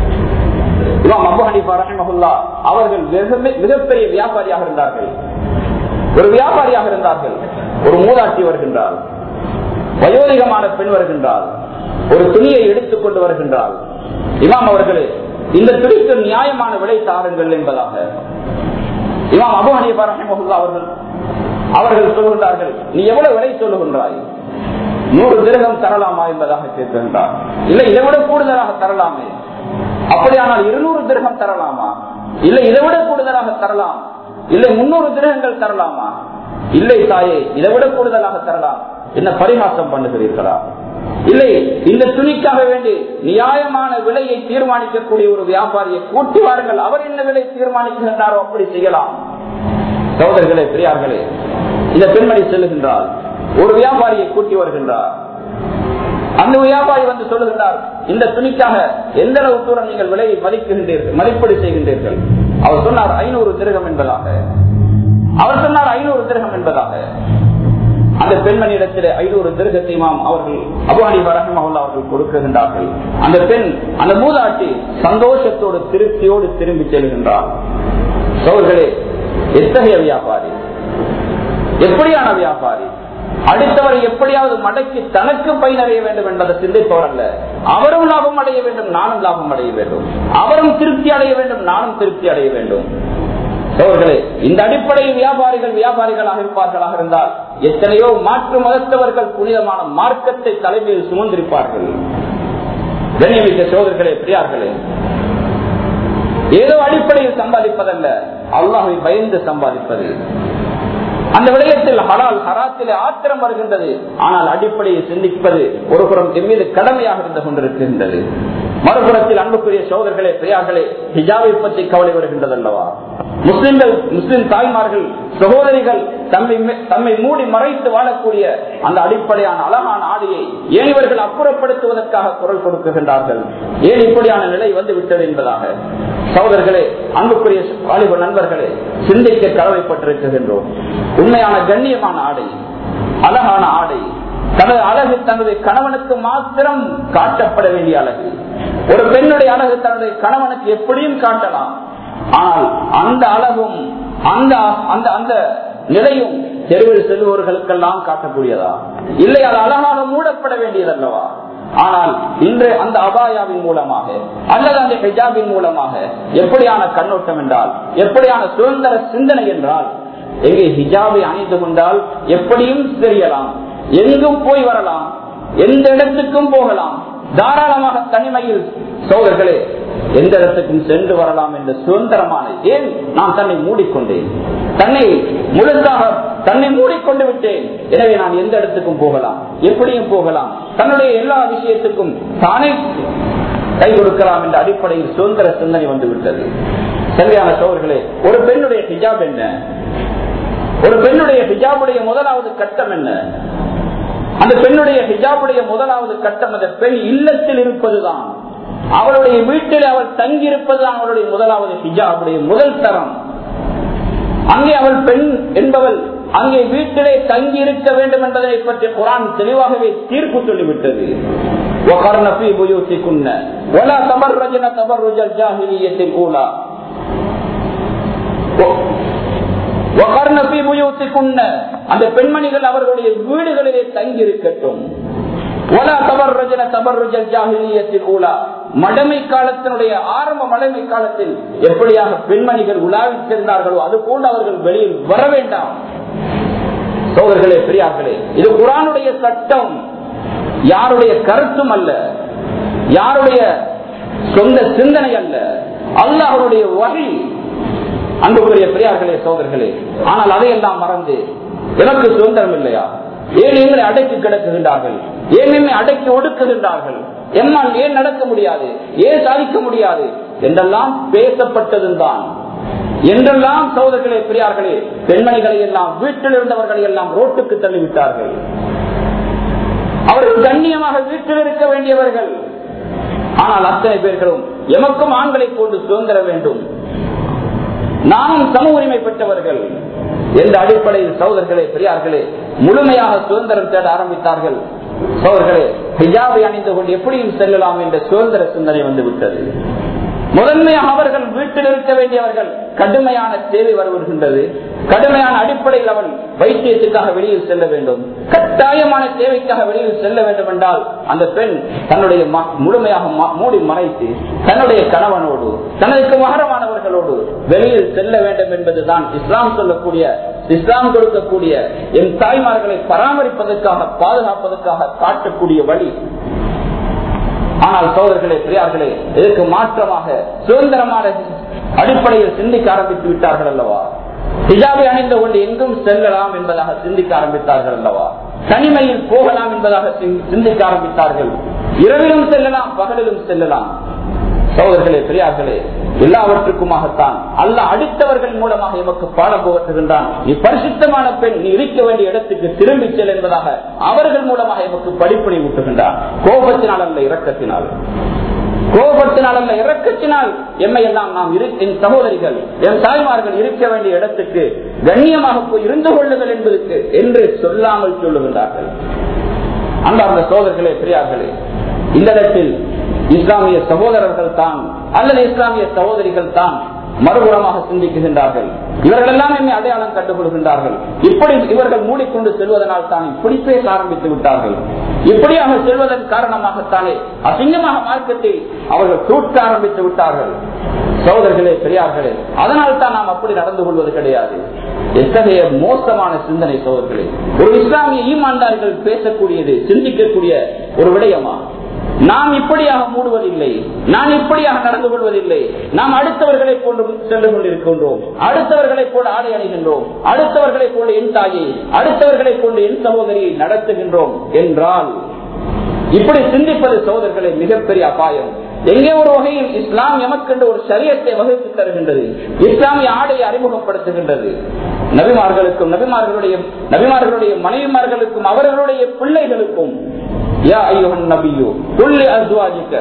இமாம் அபு ஹனிஃபா ரஹிமஹுல்லா அவர்கள் மிகப்பெரிய வியாபாரியாக இருந்தார்கள் ஒரு வியாபாரியாக இருந்தார்கள் ஒரு மூதாட்டி வருகின்றார் வயோதிகமான பெண் வருகின்றார் ஒரு துணியை எடுத்துக் கொண்டு வருகின்றார் இமாம் அவர்களே இந்த துணிக்கு நியாயமான விலை தாருங்கள் என்பதாக இமாம் அபு ஹனிஃபா ரஹிமஹுல்லா அவர்கள் அவர்கள் சொல்கின்றார்கள் நீ எவ்வளவு விலை சொல்லுகின்றாய் நூறு திருகம் தரலாமா என்பதாக கேட்கின்றார் இல்லை இதை விட கூடுதலாக தரலாமே அப்படியானால் இருநூறு திருகம் தரலாமா இல்லை இதை விட கூடுதலாக தரலாம் இல்லை முன்னூறு திருகங்கள் தரலாமா இல்லை தாயே இதை விட கூடுதலாக தரலாம் என்ன பரிகாசம் பண்ணுகிறீர்களா இல்லை இந்த துணிக்காக வேண்டி நியாயமான விலையை தீர்மானிக்கக்கூடிய ஒரு வியாபாரியை கூட்டி வாருங்கள் அவர் என்ன விலை தீர்மானிக்கின்றாரோ அப்படி செய்யலாம் சகோதரர்களே பெரியார்களே இந்த பெண்மணி செல்லுகின்றார் ஒரு வியாபாரியை கூட்டி வருகின்றார் அந்த வியாபாரி வந்து சொல்லுகின்றார் இந்த துணிக்காக எந்த அளவு தூரம் நீங்கள் விலையை மதிக்கின்றீர்கள் மதிப்பீடு செய்கின்றீர்கள் அவர் சொன்னார் ஐநூறு திருகம் என்பதாக அவர் சொன்னார் ஐநூறு திருகம் என்பதாக அந்த பெண்மணியிடத்தில் ஐநூறு திருகத்தை மாம் அவர்கள் அபுஹானி வரகம் அவர்கள் கொடுக்கின்றார்கள் அந்த பெண் அந்த மூதாட்டி சந்தோஷத்தோடு திருப்தியோடு திரும்பி செல்கின்றார் சோர்களே எத்தகைய வியாபாரி எப்படியான வியாபாரி அடுத்தவரை எப்படியாவது மடக்கி தனக்கு பயனடைய வேண்டும் என்பதை சிந்திப்பவர் அல்ல அவரும் லாபம் அடைய வேண்டும் நானும் லாபம் அடைய வேண்டும் அவரும் திருப்தி அடைய வேண்டும் நானும் திருப்தி அடைய வேண்டும் சோர்களே இந்த அடிப்படையில் வியாபாரிகள் வியாபாரிகளாக இருப்பார்களாக இருந்தால் எத்தனையோ மாற்று மதத்தவர்கள் புனிதமான மார்க்கத்தை தலைமையில் சுமந்திருப்பார்கள் கண்ணியமிக்க சோதர்களே பிரியார்களே ஏதோ அடிப்படையில் சம்பாதிப்பதல்ல அல்லாஹை பயந்து சம்பாதிப்பது அந்த விடயத்தில் ஹலால் ஹராத்திலே ஆத்திரம் வருகின்றது ஆனால் அடிப்படையை சிந்திப்பது ஒரு புறம் எம்மீது கடமையாக இருந்து கொண்டிருக்கின்றது மறுபுறத்தில் அன்புக்குரிய சோதர்களே பெரியார்களே ஹிஜாவை பற்றி கவலை வருகின்றது அல்லவா முஸ்லிம்கள் முஸ்லிம் தாய்மார்கள் சகோதரிகள் தம்மை தம்மை மூடி மறைத்து வாழக்கூடிய அந்த அடிப்படையான அழகான ஆடையை ஏன் இவர்கள் அப்புறப்படுத்துவதற்காக குரல் கொடுக்குகின்றார்கள் ஏன் இப்படியான நிலை வந்து விட்டது என்பதாக சகோதரர்களே அன்புக்குரிய வாலிப நண்பர்களே சிந்திக்க கடமைப்பட்டிருக்கின்றோம் உண்மையான கண்ணியமான ஆடை அழகான ஆடை தனது அழகு தனது கணவனுக்கு மாத்திரம் காட்டப்பட வேண்டிய அழகு ஒரு பெண்ணுடைய அழகு தனது கணவனுக்கு எப்படியும் காட்டலாம் ஆனால் அந்த அழகும் அந்த அந்த அந்த நிலையும் தெருவில் செல்பவர்களுக்கெல்லாம் காட்டக்கூடியதா இல்லை அது அழகாக மூடப்பட வேண்டியதல்லவா ஆனால் இன்று அந்த அபாயாவின் மூலமாக அல்லது அந்த ஹிஜாபின் மூலமாக எப்படியான கண்ணோட்டம் என்றால் எப்படியான சுதந்திர சிந்தனை என்றால் எங்கே ஹிஜாபை அணிந்து கொண்டால் எப்படியும் தெரியலாம் எங்கும் போய் வரலாம் எந்த இடத்துக்கும் போகலாம் தாராளமாக தனிமையில் சோழர்களே எந்த இடத்துக்கும் சென்று வரலாம் என்ற சுதந்திரமான ஏன் நான் தன்னை மூடிக்கொண்டேன் தன்னை முழுதாக தன்னை மூடிக்கொண்டு விட்டேன் எனவே நான் எந்த இடத்துக்கும் போகலாம் எப்படியும் போகலாம் தன்னுடைய எல்லா விஷயத்துக்கும் தானே கை கொடுக்கலாம் என்ற அடிப்படையில் சுதந்திர சிந்தனை வந்து விட்டது சரியான சோழர்களே ஒரு பெண்ணுடைய ஹிஜாப் என்ன ஒரு பெண்ணுடைய ஹிஜாபுடைய முதலாவது கட்டம் என்ன அந்த பெண்ணுடைய ஹிஜாபுடைய முதலாவது கட்டம் அந்த பெண் இல்லத்தில் இருப்பதுதான் அவளுடைய வீட்டில் அவள் தங்கி இருப்பதுதான் அவளுடைய முதலாவது ஹிஜாபுடைய முதல் தரம் அங்கே அவள் பெண் என்பவள் அங்கே வீட்டிலே தங்கி இருக்க வேண்டும் என்பதை பற்றி குரான் தெளிவாகவே தீர்ப்பு சொல்லிவிட்டது وقرن في بيوتكن ولا تبرجن تبرج الجاهلية الأولى وقرن في بيوتكن அந்த பெண்மணிகள் அவர்களுடைய வீடுகளிலே தங்கி இருக்கட்டும் ولا تبرجن تبرج الجاهلية الأولى மடமை காலத்தினுடைய ஆரம்ப மடமை காலத்தில் எப்படியாக பெண்மணிகள் உலாவி சென்றார்களோ அது போன்று அவர்கள் வெளியில் வர வேண்டாம் சோதர்களே பெரியார்களே இது குரானுடைய சட்டம் யாருடைய கருத்தும் அல்ல யாருடைய சொந்த சிந்தனை அல்ல அல்லாஹருடைய வகை அன்புக்குரிய பெரியார்களே சோதர்களே ஆனால் அதையெல்லாம் மறந்து எனக்கு சுதந்திரம் இல்லையா ஏன் எங்களை அடக்கி கிடக்குகின்றார்கள் ஏன் என்னை அடக்கி ஒடுக்குகின்றார்கள் எம்மால் ஏன் நடக்க முடியாது ஏன் சாதிக்க முடியாது என்றெல்லாம் பேசப்பட்டதும் தான் என்றெல்லாம் சோதர்களே பெரியார்களே பெண்மணிகளை எல்லாம் வீட்டில் இருந்தவர்களை எல்லாம் ரோட்டுக்கு தள்ளிவிட்டார்கள் அவர்கள் கண்ணியமாக வீட்டில் இருக்க வேண்டியவர்கள் ஆனால் அத்தனை பேர்களும் எமக்கும் ஆண்களை கொண்டு சுதந்திர வேண்டும் நாமும் சம உரிமை பெற்றவர்கள் எந்த அடிப்படையில் சோதர்களே பெரியார்களே முழுமையாக சுதந்திரம் தேட ஆரம்பித்தார்கள் சோதர்களே ஹிஜாபை அணிந்து கொண்டு எப்படியும் செல்லலாம் என்ற சுதந்திர சிந்தனை வந்து விட்டது முதன்மையாக அவர்கள் வீட்டில் இருக்க வேண்டியவர்கள் கடுமையான தேவை வருகின்றது கடுமையான அடிப்படையில் அவன் வைத்தியத்துக்காக வெளியில் செல்ல வேண்டும் கட்டாயமான தேவைக்காக வெளியில் செல்ல வேண்டும் என்றால் அந்த பெண் தன்னுடைய முழுமையாக மூடி மறைத்து தன்னுடைய கணவனோடு தனக்கு மகரமானவர்களோடு வெளியில் செல்ல வேண்டும் என்பதுதான் இஸ்லாம் சொல்லக்கூடிய இஸ்லாம் கொடுக்கக்கூடிய என் தாய்மார்களை பராமரிப்பதற்காக பாதுகாப்பதற்காக காட்டக்கூடிய வழி ஆனால் சோதர்களே பெரியார்களே இதற்கு மாற்றமாக சுதந்திரமான அடிப்படையில் சிந்திக்க ஆரம்பித்து விட்டார்கள் அல்லவா ஹிஜாபை அணிந்து கொண்டு எங்கும் செல்லலாம் என்பதாக சிந்திக்க ஆரம்பித்தார்கள் அல்லவா தனிமையில் போகலாம் என்பதாக சிந்திக்க ஆரம்பித்தார்கள் இரவிலும் செல்லலாம் பகலிலும் செல்லலாம் சோதர்களே பெரியார்களே எல்லாவற்றுக்குமாகத்தான் அல்ல அடுத்தவர்கள் மூலமாக எமக்கு பாடம் புகட்டுகின்றான் நீ பரிசுத்தமான பெண் நீ இருக்க வேண்டிய இடத்துக்கு திரும்பி செல் என்பதாக அவர்கள் மூலமாக எமக்கு படிப்பினை ஊட்டுகின்றான் கோபத்தினால் அல்ல இரக்கத்தினால் கோபத்தினால் அல்ல இறக்கத்தினால் எம்மை எல்லாம் நாம் என் சகோதரிகள் என் தாய்மார்கள் இருக்க வேண்டிய இடத்துக்கு கண்ணியமாக போய் இருந்து கொள்ளுங்கள் என்பதற்கு என்று சொல்லாமல் சொல்லுகின்றார்கள் அன்றார்ந்த சோதர்களே பெரியார்களே இந்த இடத்தில் இஸ்லாமிய சகோதரர்கள் தான் அல்லது இஸ்லாமிய சகோதரிகள் தான் மறுபுறமாக சிந்திக்குகின்றார்கள் இவர்கள் எல்லாம் என்னை அடையாளம் கண்டுகொள்கின்றார்கள் இப்படி இவர்கள் மூடிக்கொண்டு செல்வதனால் தான் இப்படி பேச ஆரம்பித்து விட்டார்கள் இப்படியாக செல்வதன் காரணமாகத்தானே அசிங்கமாக மார்க்கத்தை அவர்கள் தூக்க ஆரம்பித்து விட்டார்கள் சகோதரர்களே பெரியார்களே அதனால் தான் நாம் அப்படி நடந்து கொள்வது கிடையாது எத்தகைய மோசமான சிந்தனை சோதர்களே ஒரு இஸ்லாமிய ஈமான்தார்கள் பேசக்கூடியது சிந்திக்கக்கூடிய ஒரு விடயமா நாம் இப்படியாக மூடுவதில்லை நான் இப்படியாக நடந்து கொள்வதில்லை நாம் அடுத்தவர்களை போன்று சென்று கொண்டிருக்கின்றோம் அடுத்தவர்களை போல ஆடை அணிகின்றோம் அடுத்தவர்களை போல என் தாயை அடுத்தவர்களை கொண்டு என் சகோதரியை நடத்துகின்றோம் என்றால் இப்படி சிந்திப்பது சகோதரர்களை மிகப்பெரிய அபாயம் எங்கே ஒரு வகையில் இஸ்லாம் எமக்கென்று ஒரு சரியத்தை வகுத்து தருகின்றது இஸ்லாமிய ஆடையை அறிமுகப்படுத்துகின்றது நபிமார்களுக்கும் நபிமார்களுடைய நபிமார்களுடைய மனைவிமார்களுக்கும் அவர்களுடைய பிள்ளைகளுக்கும் யா ஐயோன் நபியோ புள்ளி அசுவாஜிக்க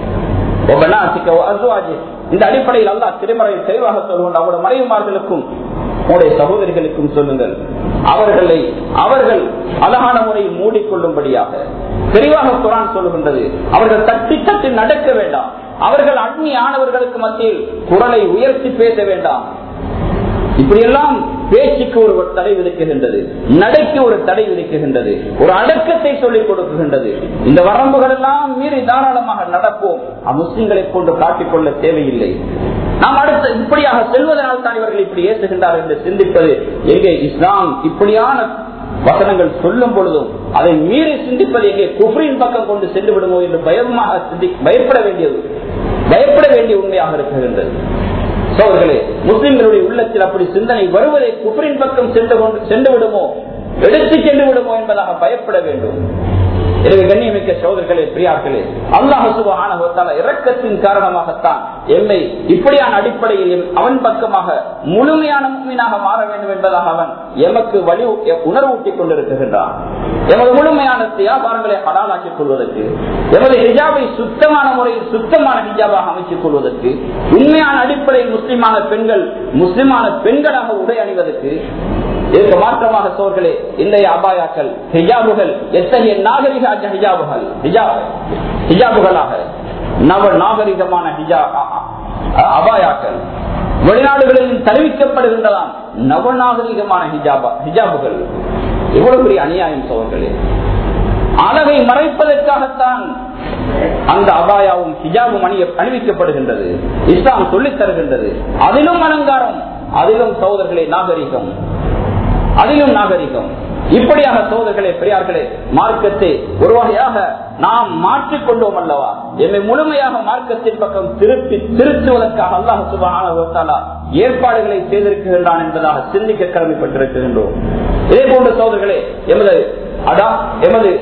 இந்த அடிப்படையில் அல்லா திருமறையில் தெளிவாக சொல்லுங்கள் அவருடைய மனைவிமார்களுக்கும் உங்களுடைய சகோதரிகளுக்கும் சொல்லுங்கள் அவர்களை அவர்கள் அழகான முறையில் மூடிக்கொள்ளும்படியாக தெளிவாக குரான் சொல்லுகின்றது அவர்கள் தட்டி தட்டி நடக்க வேண்டாம் அவர்கள் அக்னி ஆனவர்களுக்கு மத்தியில் குரலை உயர்த்தி பேச வேண்டாம் இப்படியெல்லாம் பேச்சுக்கு ஒரு தடை விதிக்குகின்றது நடைக்கு ஒரு தடை விதிக்குகின்றது ஒரு அடக்கத்தை சொல்லிக் கொடுக்குகின்றது இந்த வரம்புகள் எல்லாம் மீறி தாராளமாக நடப்போம் முஸ்லிம்களை கொண்டு காட்டிக்கொள்ள தேவையில்லை நாம் அடுத்த இப்படியாக செல்வதனால் தான் இவர்கள் இப்படி ஏற்றுகின்றார் என்று சிந்திப்பது எங்கே இஸ்லாம் இப்படியான வசனங்கள் சொல்லும் பொழுதும் அதை மீறி சிந்திப்பது எங்கே குஃப்ரின் பக்கம் கொண்டு சென்று விடுமோ என்று பயமாக பயப்பட வேண்டியது பயப்பட வேண்டிய உண்மையாக இருக்கின்றது சோழர்களே முஸ்லிம்களுடைய உள்ளத்தில் அப்படி சிந்தனை வருவதை குஃப்ரின் பக்கம் சென்று கொண்டு சென்று விடுமோ எடுத்து சென்று விடுமோ என்பதாக பயப்பட வேண்டும் எனவே கண்ணியமிக்க சோதர்களே பிரியார்களே அல்லாஹ் சுபஹான இரக்கத்தின் காரணமாகத்தான் எம்மை இப்படியான அடிப்படையில் அவன் பக்கமாக முழுமையான மீனாக மாற வேண்டும் என்பதாக அவன் எமக்கு வலி உணர்வூட்டிக் கொண்டிருக்கின்றான் எமது முழுமையான வியாபாரங்களை படாலாக்கிக் கொள்வதற்கு எமது ஹிஜாபை சுத்தமான முறையில் சுத்தமான ஹிஜாபாக அமைத்துக் கொள்வதற்கு உண்மையான அடிப்படையில் முஸ்லிமான பெண்கள் முஸ்லிமான பெண்களாக உடை அணிவதற்கு இதற்கு மாற்றமாக சோர்களே இன்றைய அபாயாக்கள் ஹிஜாபுகள் எத்தகைய நாகரிக ஹிஜாபுகள் ஹிஜாபுகளாக நவ நாகரிகமான அபாயாக்கள் வெளிநாடுகளில் தெரிவிக்கப்படுகின்றதாம் நவநாகரிகமான ஹிஜாபா ஹிஜாபுகள் எவ்வளவு பெரிய அநியாயம் சோர்களே அழகை மறைப்பதற்காகத்தான் அந்த அபாயாவும் ஹிஜாபும் அணிய அணிவிக்கப்படுகின்றது இஸ்லாம் சொல்லித் தருகின்றது அதிலும் அலங்காரம் அதிலும் சோதர்களே நாகரிகம் அதிலும் நாகரிகம் இப்படியாக சோதர்களே பெரியார்களே மார்க்கத்தை ஒரு வகையாக நாம் மாற்றிக்கொண்டோம் அல்லவா என்னை முழுமையாக மார்க்கத்தின் பக்கம் திருப்பி திருத்துவதற்காக அல்லாஹ் சுபான ஏற்பாடுகளை செய்திருக்கின்றான் என்பதாக சிந்திக்க கடமைப்பட்டிருக்கின்றோம் இதே போன்ற சோதர்களே எமது அதா எமது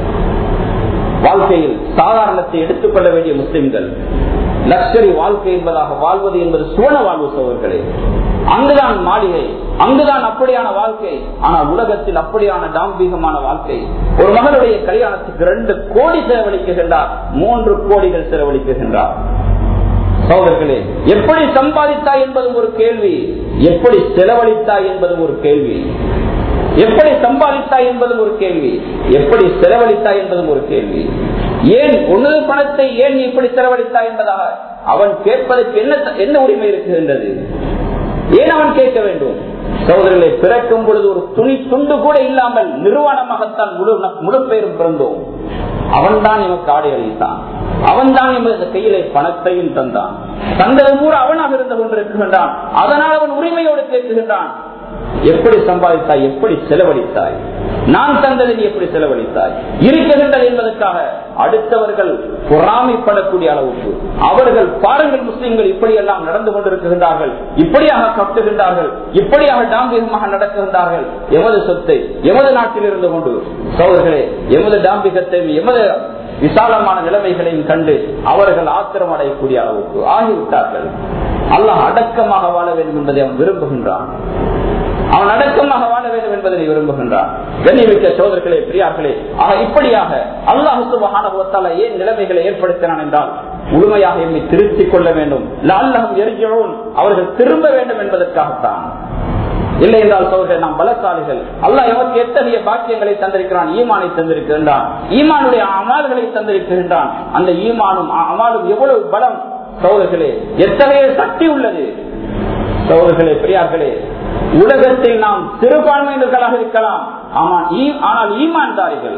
வாழ்க்கையில் சாதாரணத்தை எடுத்துக்கொள்ள வேண்டிய முஸ்லிம்கள் லக்ஷரி வாழ்க்கை என்பதாக வாழ்வது என்பது சுவன வாழ்வு சோழர்களே அங்குதான் மாளிகை அங்குதான் அப்படியான வாழ்க்கை ஆனால் உலகத்தில் அப்படியான தாம்பீகமான வாழ்க்கை ஒரு மகளுடைய கல்யாணத்துக்கு ரெண்டு கோடி செலவழிக்குகின்றார் மூன்று கோடிகள் செலவழிக்குகின்றார் சோதர்களே எப்படி சம்பாதித்தாய் என்பதும் ஒரு கேள்வி எப்படி செலவழித்தாய் என்பதும் ஒரு கேள்வி எப்படி சம்பாதித்தாய் என்பதும் ஒரு கேள்வி எப்படி செலவழித்தாய் என்பதும் ஒரு கேள்வி ஏன் உனது பணத்தை ஏன் நீ இப்படி செலவழித்தாய் என்பதாக அவன் கேட்பதற்கு என்ன என்ன உரிமை இருக்குகின்றது ஏன் அவன் கேட்க வேண்டும் சகோதரர்களை பிறக்கும் பொழுது ஒரு துணி துண்டு கூட இல்லாமல் நிறுவனமாகத்தான் முழு முழு பெயரும் பிறந்தோம் அவன் தான் எமக்கு ஆடை அளித்தான் அவன் தான் எமது கையிலே பணத்தையும் தந்தான் தந்தது கூட அவனாக இருந்து கொண்டிருக்கின்றான் அதனால் அவன் உரிமையோடு கேட்குகின்றான் எப்படி சம்பாதித்தாய் எப்படி செலவழித்தாய் நான் தந்ததை நீ எப்படி செலவழித்தாய் இருக்கின்றது என்பதற்காக அடுத்தவர்கள் பொறாமைப்படக்கூடிய அளவுக்கு அவர்கள் பாருங்கள் முஸ்லிம்கள் இப்படியெல்லாம் நடந்து கொண்டிருக்கின்றார்கள் இப்படியாக கட்டுகின்றார்கள் இப்படியாக டாம்பிகமாக நடக்குகின்றார்கள் எமது சொத்தை எமது நாட்டில் இருந்து கொண்டு சோழர்களே எமது டாம்பிகத்தை எமது விசாலமான நிலைமைகளையும் கண்டு அவர்கள் ஆத்திரம் அடையக்கூடிய அளவுக்கு ஆகிவிட்டார்கள் அல்லாஹ் அடக்கமாக வாழ வேண்டும் என்பதை அவன் விரும்புகின்றான் அவன் அடக்கமாக வாழ வேண்டும் என்பதை விரும்புகின்றான் கண்ணியமிக்க சோதர்களே பிரியார்களே ஆக இப்படியாக அல்லாஹுத்தால ஏன் நிலைமைகளை ஏற்படுத்தினான் என்றால் முழுமையாக என்னை திருத்திக் கொள்ள வேண்டும் லால்லகம் எரிஜோன் அவர்கள் திரும்ப வேண்டும் என்பதற்காகத்தான் இல்லை என்றால் சோதர்கள் நாம் பலசாலிகள் அல்ல எவருக்கு எத்தகைய பாக்கியங்களை தந்திருக்கிறான் ஈமானை தந்திருக்கின்றான் ஈமானுடைய அமால்களை தந்திருக்கின்றான் அந்த ஈமானும் அமாலும் எவ்வளவு பலம் சோதர்களே எத்தகைய சக்தி உள்ளது சோதர்களே பெரியார்களே உலகத்தில் நாம் சிறுபான்மையினர்களாக இருக்கலாம் ஆனால் ஈமான்தாரிகள்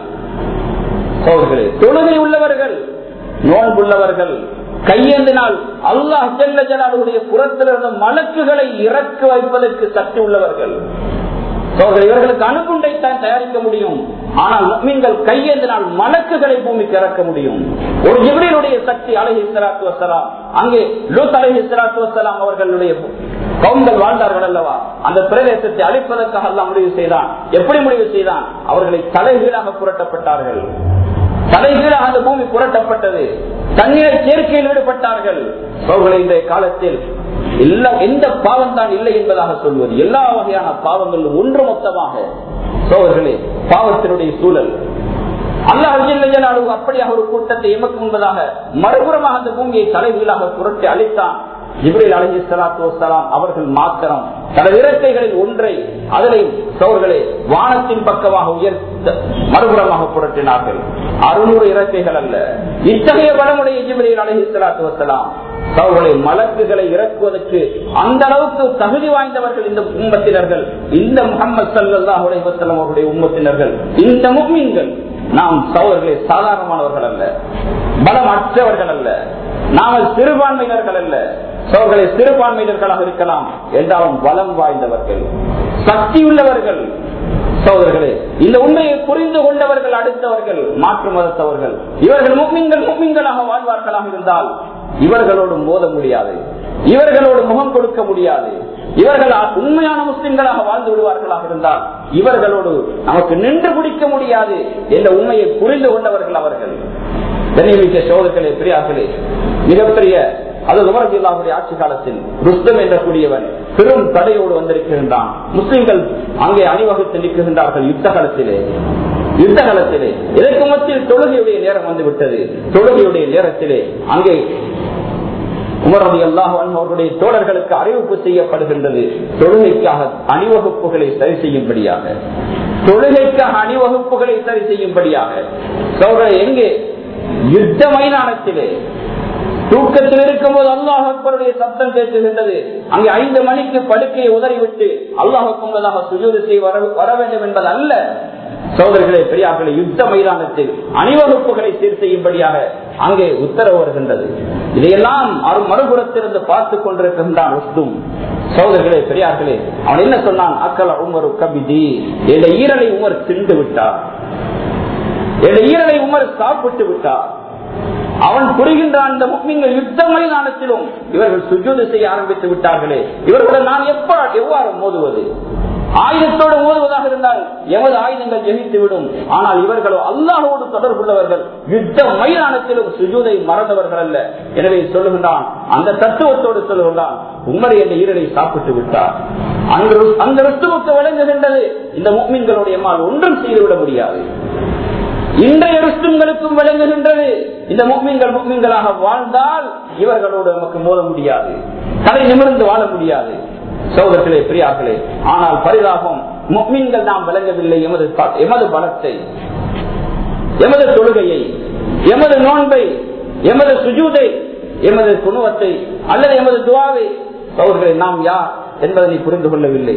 சோதர்களே தொழுகை உள்ளவர்கள் நோன்புள்ளவர்கள் கையேந்தினால் அல்லாஹ் செல்ல ஜலாலுடைய புறத்திலிருந்து மலக்குகளை இறக்க வைப்பதற்கு சக்தி உள்ளவர்கள் இவர்களுக்கு அணுகுண்டைத்தான் தயாரிக்க முடியும் ஆனால் மீன்கள் கையேந்தினால் மலக்குகளை பூமிக்கு இறக்க முடியும் ஒரு ஜிப்ரீனுடைய சக்தி அலஹி சலாத்து வசலாம் அங்கே லூத் அலஹி சலாத்து வசலாம் அவர்களுடைய கவுண்டல் வாழ்ந்தார்கள் அல்லவா அந்த பிரதேசத்தை அழிப்பதற்காக எல்லாம் முடிவு செய்தான் எப்படி முடிவு செய்தான் அவர்களை தலைகீழாக புரட்டப்பட்டார்கள் தலைகீழாக அந்த பூமி புரட்டப்பட்டது தண்ணீரை சேர்க்கையில் ஈடுபட்டார்கள் அவர்களை இன்றைய காலத்தில் எல்லா எந்த பாவம் தான் இல்லை என்பதாக சொல்வது எல்லா வகையான பாவங்களும் ஒன்று மொத்தமாக சோழர்களே பாவத்தினுடைய சூழல் அல்லாஹ் அப்படியாக ஒரு கூட்டத்தை எமக்கு முன்பதாக மறுபுறமாக அந்த பூமியை தலைகீழாக புரட்டி அளித்தான் இப்ரில் அலஹி சலாத்து வலாம் அவர்கள் மாத்திரம் தனது இறக்கைகளில் ஒன்றை அதனை சோர்களே வானத்தின் பக்கமாக உயர்த்த மறுபுறமாக புரட்டினார்கள் அறுநூறு இறக்கைகள் அல்ல இத்தகைய வளமுடைய இப்ரில் அலஹி சலாத்து வலாம் அவர்களை மலக்குகளை இறக்குவதற்கு அந்த அளவுக்கு தகுதி வாய்ந்தவர்கள் இந்த உம்மத்தினர்கள் இந்த முகமது சல்லா உலகம் அவருடைய உம்மத்தினர்கள் இந்த முக்மீன்கள் நாம் சோழர்களே சாதாரணமானவர்கள் அல்ல பலம் அற்றவர்கள் அல்ல நாமல் சிறுபான்மையினர்கள் அல்ல சோழர்களை சிறுபான்மையினர்களாக இருக்கலாம் என்றாலும் பலம் வாய்ந்தவர்கள் சக்தி உள்ளவர்கள் சோதர்களே இந்த உண்மையை புரிந்து கொண்டவர்கள் அடுத்தவர்கள் மாற்று மதத்தவர்கள் இவர்கள் முக்மீன்கள் முக்மீன்களாக வாழ்வார்களாக இருந்தால் இவர்களோடு மோத முடியாது இவர்களோடு முகம் கொடுக்க முடியாது இவர்கள் உண்மையான முஸ்லிம்களாக வாழ்ந்து விடுவார்களாக இருந்தால் இவர்களோடு நமக்கு நின்று பிடிக்க முடியாது என்ற உண்மையை புரிந்து கொண்டவர்கள் அவர்கள் கண்ணியமிக்க சோதர்களே பெரியார்களே மிகப்பெரிய அது உமரஜில்லாவுடைய ஆட்சி காலத்தில் ருஸ்தம் என்ற கூடியவன் பெரும் தடையோடு வந்திருக்கின்றான் முஸ்லிம்கள் அங்கே அணிவகுத்து நிற்கின்றார்கள் யுத்த காலத்திலே யுத்த காலத்திலே இதற்கு மத்தியில் தொழுகையுடைய நேரம் வந்து விட்டது தொழுகையுடைய நேரத்திலே அங்கே உமரது அல்லாஹ் அவர்களுடைய தோழர்களுக்கு அறிவிப்பு செய்யப்படுகின்றது தொழுகைக்காக அணிவகுப்புகளை சரி செய்யும்படியாக தொழுகைக்காக அணிவகுப்புகளை சரி செய்யும்படியாக சோழரை எங்கே யுத்த மைதானத்திலே தூக்கத்தில் இருக்கும் போது அல்லாஹ் அக்பருடைய சப்தம் கேட்குகின்றது அங்கே ஐந்து மணிக்கு படுக்கையை உதறிவிட்டு அல்லாஹ் அக்பதாக சுஜூது செய்ய வர வேண்டும் என்பது அல்ல சோதர்களே பெரியார்களே யுத்த மைதானத்தில் அணிவகுப்புகளை சீர் செய்யும்படியாக அங்கே உத்தரவு வருகின்றது இதையெல்லாம் மறுபுறத்திலிருந்து பார்த்துக் கொண்டிருக்கின்றான் உஸ்தும் சோதர்களே பெரியார்களே அவன் என்ன சொன்னான் அக்கல உமர் கபிதி என்ற ஈரலை உமர் திண்டு விட்டார் என்ற ஈரலை உமர் சாப்பிட்டு விட்டார் அவன் புரிகின்றான் இந்த முக்மீன்கள் யுத்த மைதானத்திலும் இவர்கள் சுஜூது செய்ய ஆரம்பித்து விட்டார்களே இவர்களுடன் நான் எப்ப எவ்வாறு மோதுவது ஆயுதத்தோடு மோதுவதாக இருந்தால் எமது ஆயுதங்கள் ஜெயித்து விடும் ஆனால் இவர்களோ அல்லாஹோடு தொடர்புள்ளவர்கள் யுத்த மைதானத்திலும் சுஜூதை மறந்தவர்கள் அல்ல எனவே சொல்லுகின்றான் அந்த தத்துவத்தோடு சொல்லுகின்றான் உம்மரை என்ற ஈரலை சாப்பிட்டு விட்டார் அந்த அந்த ருத்துவுக்கு விளங்குகின்றது இந்த முக்மீன்களுடைய மால் ஒன்றும் செய்துவிட முடியாது இன்றைய ருஷ்டுங்களுக்கும் விளங்குகின்றது இந்த முக்மீன்கள் முக்மீன்களாக வாழ்ந்தால் இவர்களோடு நமக்கு மோத முடியாது தலை நிமிர்ந்து வாழ முடியாது சோதர்களே பிரியார்களே ஆனால் பரிதாபம் முக்மீன்கள் நாம் விளங்கவில்லை எமது எமது பலத்தை எமது தொழுகையை எமது நோன்பை எமது சுஜூதை எமது குணுவத்தை அல்லது எமது துவாவை சோதர்களை நாம் யார் என்பதனை புரிந்து கொள்ளவில்லை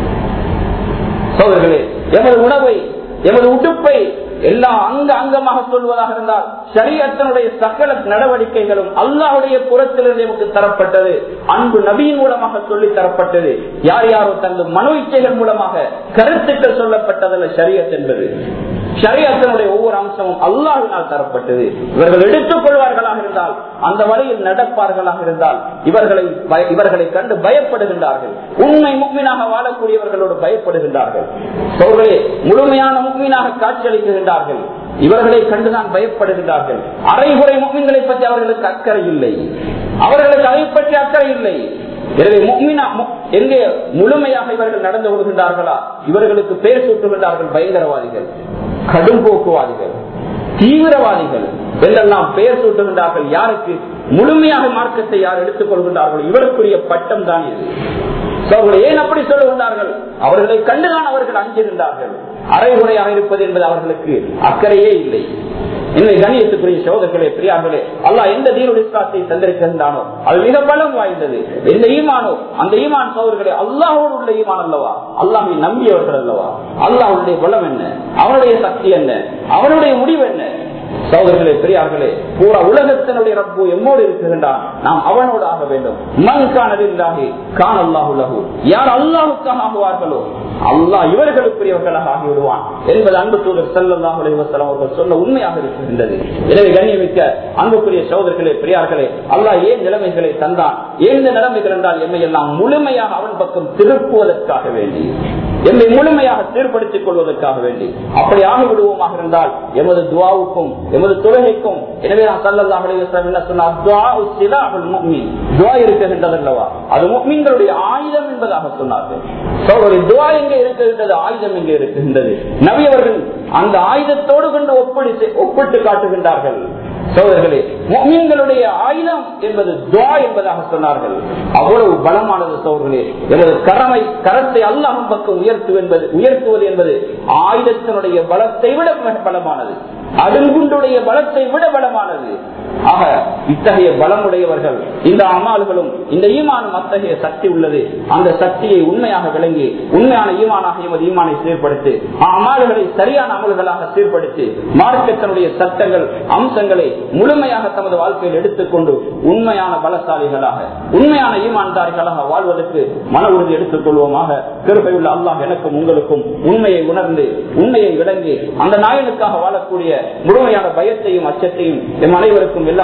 சோதர்களே எமது உணவை எமது உடுப்பை எல்லா அங்க அங்கமாக சொல்வதாக இருந்தால் சரியத்தினுடைய சகல நடவடிக்கைகளும் அல்லாவுடைய புறத்திலிருந்து நமக்கு தரப்பட்டது அன்பு நபியின் மூலமாக சொல்லி தரப்பட்டது யார் யாரோ தனது மனோ இச்சைகள் மூலமாக கருத்துக்கள் சொல்லப்பட்டதல்ல சரியத் என்பது ஷரியத்தினுடைய ஒவ்வொரு அம்சமும் அல்லாஹினால் தரப்பட்டது இவர்கள் எடுத்துக் கொள்வார்களாக இருந்தால் அந்த வழியில் நடப்பார்களாக இருந்தால் இவர்களை இவர்களை கண்டு பயப்படுகின்றார்கள் உண்மை முக்மீனாக வாழக்கூடியவர்களோடு பயப்படுகின்றார்கள் சோழர்களே முழுமையான முக்மீனாக காட்சியளிக்கின்றார்கள் இவர்களை கண்டுதான் பயப்படுகின்றார்கள் அரைகுறை முக்மீன்களை பற்றி அவர்களுக்கு அக்கறை இல்லை அவர்களுக்கு அதை பற்றி அக்கறை இல்லை எனவே முக்மினா எங்கே முழுமையாக இவர்கள் நடந்து கொள்கின்றார்களா இவர்களுக்கு பெயர் சூட்டுகின்றார்கள் பயங்கரவாதிகள் கடும் போக்குவாதிகள் தீவிரவாதிகள் என்றெல்லாம் பெயர் சூட்டுகின்றார்கள் யாருக்கு முழுமையாக மார்க்கத்தை யார் எடுத்துக் கொள்கின்றார்கள் இவருக்குரிய பட்டம் தான் இது ஏன் அப்படி சொல்லுகின்றார்கள் அவர்களை கண்டுதான் அவர்கள் அஞ்சுகின்றார்கள் அரைகுறையாக இருப்பது என்பது அவர்களுக்கு அக்கறையே இல்லை என்னை கணியத்துக்குரிய சோதர்களே பிரியார்களே அல்லா எந்த தீனுடைய இஸ்லாத்தை தந்திருக்கின்றானோ அது மிக பலம் வாய்ந்தது எந்த ஈமானோ அந்த ஈமான் சோதர்களே அல்லாஹோடு உள்ள ஈமான் அல்லவா அல்லாஹை நம்பியவர்கள் அல்லவா அல்லாஹுடைய பலம் என்ன அவனுடைய சக்தி என்ன அவனுடைய முடிவு என்ன சோதர்களே பெரியார்களே பூரா உலகத்தினுடைய ரப்பு எம்மோடு இருக்குகின்றான் நாம் அவனோடு ஆக வேண்டும் மண் காணலில்லாகி காண அல்லாஹுலகு யார் அல்லாஹுக்காக ஆகுவார்களோ அல்லாஹ் இவர்களுக்குரியவர்களாக ஆகிவிடுவான் என்பது அன்பு தூதர் செல்லல்லாஹ் அலைவசலம் அவர்கள் சொன்ன உண்மையாக இருக்கின்றது எனவே கண்ணியமிக்க அன்புக்குரிய சோதர்களே பெரியார்களே அல்லாஹ் ஏன் நிலைமைகளை தந்தான் ஏன் நிலைமைகள் என்றால் எம்மை எல்லாம் முழுமையாக அவன் பக்கம் திருப்புவதற்காக வேண்டி எம்மை முழுமையாக சீர்படுத்திக் கொள்வதற்காக வேண்டி அப்படி ஆகிவிடுவோமாக இருந்தால் எமது துவாவுக்கும் எமது தொழுகைக்கும் எனவே நான் சல்லல்லாஹ் அலைவசலம் என்ன சொன்னார் துவா இருக்கின்றது அல்லவா அது முக்மீன்களுடைய ஆயுதம் என்பதாக சொன்னார்கள் சோழரின் துவா எங்கே இருக்கின்றது ஆயுதம் எங்கே இருக்கின்றது நபி அவர்கள் அந்த ஆயுதத்தோடு கொண்டு ஒப்படி ஒப்பிட்டு காட்டுகின்றார்கள் சோதர்களே மீன்களுடைய ஆயுதம் என்பது துவா என்பதாக சொன்னார்கள் அவ்வளவு பலமானது சோதர்களே எனது கரமை கரத்தை அல்லாஹும் பக்கம் உயர்த்து என்பது உயர்த்துவது என்பது ஆயுதத்தினுடைய பலத்தை விட பலமானது அடுங்குண்டுடைய பலத்தை விட பலமானது ஆக இத்தகைய பலமுடையவர்கள் இந்த அமால்களும் இந்த ஈமானும் அத்தகைய சக்தி உள்ளது அந்த சக்தியை உண்மையாக விளங்கி உண்மையான ஈமானாக எமது ஈமானை சீர்படுத்தி அமால்களை சரியான அமல்களாக சீர்படுத்தி மார்க்கத்தினுடைய சட்டங்கள் அம்சங்களை முழுமையாக தமது வாழ்க்கையில் எடுத்துக்கொண்டு உண்மையான பலசாலிகளாக உண்மையான ஈமான்தாரிகளாக வாழ்வதற்கு மன உறுதி எடுத்துக் கொள்வோமாக கிருப்பையுள்ள அல்லாஹ் எனக்கும் உங்களுக்கும் உண்மையை உணர்ந்து உண்மையை விளங்கி அந்த நாயனுக்காக வாழக்கூடிய முழுமையான பயத்தையும் அச்சத்தையும் எம் அனைவருக்கும் எல்லா முஸ்லீம்களுக்கும்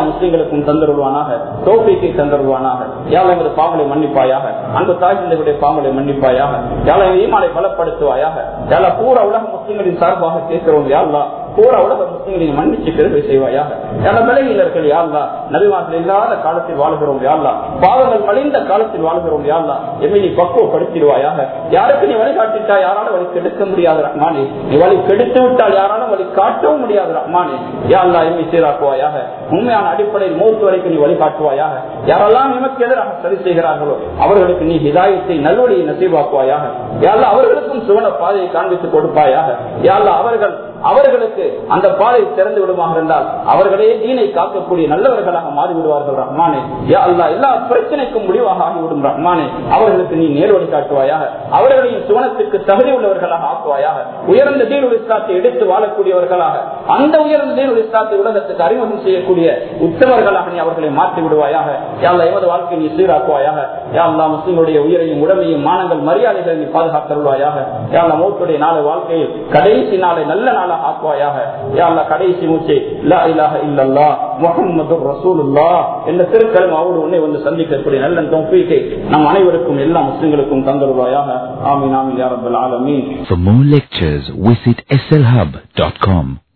எங்களுக்கும் தந்தருவானாக தோப்பிக்கை தந்தருவானாக யாழ் எமது பாவங்களை மன்னிப்பாயாக அன்பு தாய் தந்தைகளுடைய பாவங்களை மன்னிப்பாயாக யாழ் எங்கள் ஈமானை பலப்படுத்துவாயாக யாழ பூரா உலக முஸ்லிம்களின் சார்பாக கேட்கிறோம் யாழ்லா பூரா உலக முஸ்லிம்களின் மன்னிச்சு பெருமை செய்வாயாக யாழ விலகினர்கள் யாழ்லா நபிமார்கள் இல்லாத காலத்தில் வாழ்கிறோம் யாழ்லா பாவங்கள் மலிந்த காலத்தில் வாழ்கிறோம் யாழ்லா எம்மை நீ பக்குவப்படுத்திடுவாயாக யாருக்கு நீ வழிகாட்டிட்டா யாராலும் வழி கெடுக்க முடியாது ரஹ்மானே நீ வழி கெடுத்து விட்டால் யாராலும் வழி காட்டவும் முடியாது ரஹ்மானே யாழ்லா எம்மை சீராக்குவாயாக உண்மையான அடிப்படையில் மூத்து வரைக்கும் நீ வழிகாட்டுவாயாக யாரெல்லாம் எமக்கு எதிராக சரி செய்கிறார்களோ அவர்களுக்கு நீ ஹிதாயத்தை நல்வழியை நசீவாக்குவாயாக யாழ்லா அவர்களுக்கும் சுவன பாதையை காண்பித்து கொடுப்பாயாக யாழ்லா அவர்கள் அவர்களுக்கு அந்த பாதை திறந்து விடுமாக இருந்தால் அவர்களே தீனை காக்கக்கூடிய நல்லவர்களாக மாறிவிடுவார்கள் ரஹ்மானே யா அல்லா எல்லா பிரச்சனைக்கும் முடிவாக ஆகிவிடும் ரஹ்மானே அவர்களுக்கு நீ நேர்வழி காட்டுவாயாக அவர்களையும் சுவனத்துக்கு தகுதி உள்ளவர்களாக ஆக்குவாயாக உயர்ந்த தீனுல் இஸ்லாத்தை எடுத்து வாழக்கூடியவர்களாக அந்த உயர்ந்த தீனுல் இஸ்லாத்தை உலகத்துக்கு அறிமுகம் செய்யக்கூடிய உத்தவர்களாக நீ அவர்களை மாற்றி விடுவாயாக யாழ்லா எமது வாழ்க்கையை நீ சீராக்குவாயாக யாழ்லா முஸ்லிம்களுடைய உயிரையும் உடமையும் மானங்கள் மரியாதைகளை நீ பாதுகாத்தருள்வாயாக யாழ்லா மூத்துடைய நாளை வாழ்க்கையில் கடைசி நாளை நல்ல நாளாக ஆக்குவாயாக யாழ்லா கடைசி மூச்சை லா இலாஹ இல்லல்லா முஹம்மது ரசூலுல்லா என்ற திருக்கலம் அவரோடு உன்னை வந்து சந்திக்கக்கூடிய நல்ல தௌஃபீக்கை நம் அனைவருக்கும் எல்லா முஸ்லிம்களுக்கும் தந்தருவாயாக ஆமீன் ஆமீன் யா ரப்பல் ஆலமீன் For more lectures, visit slhub.com.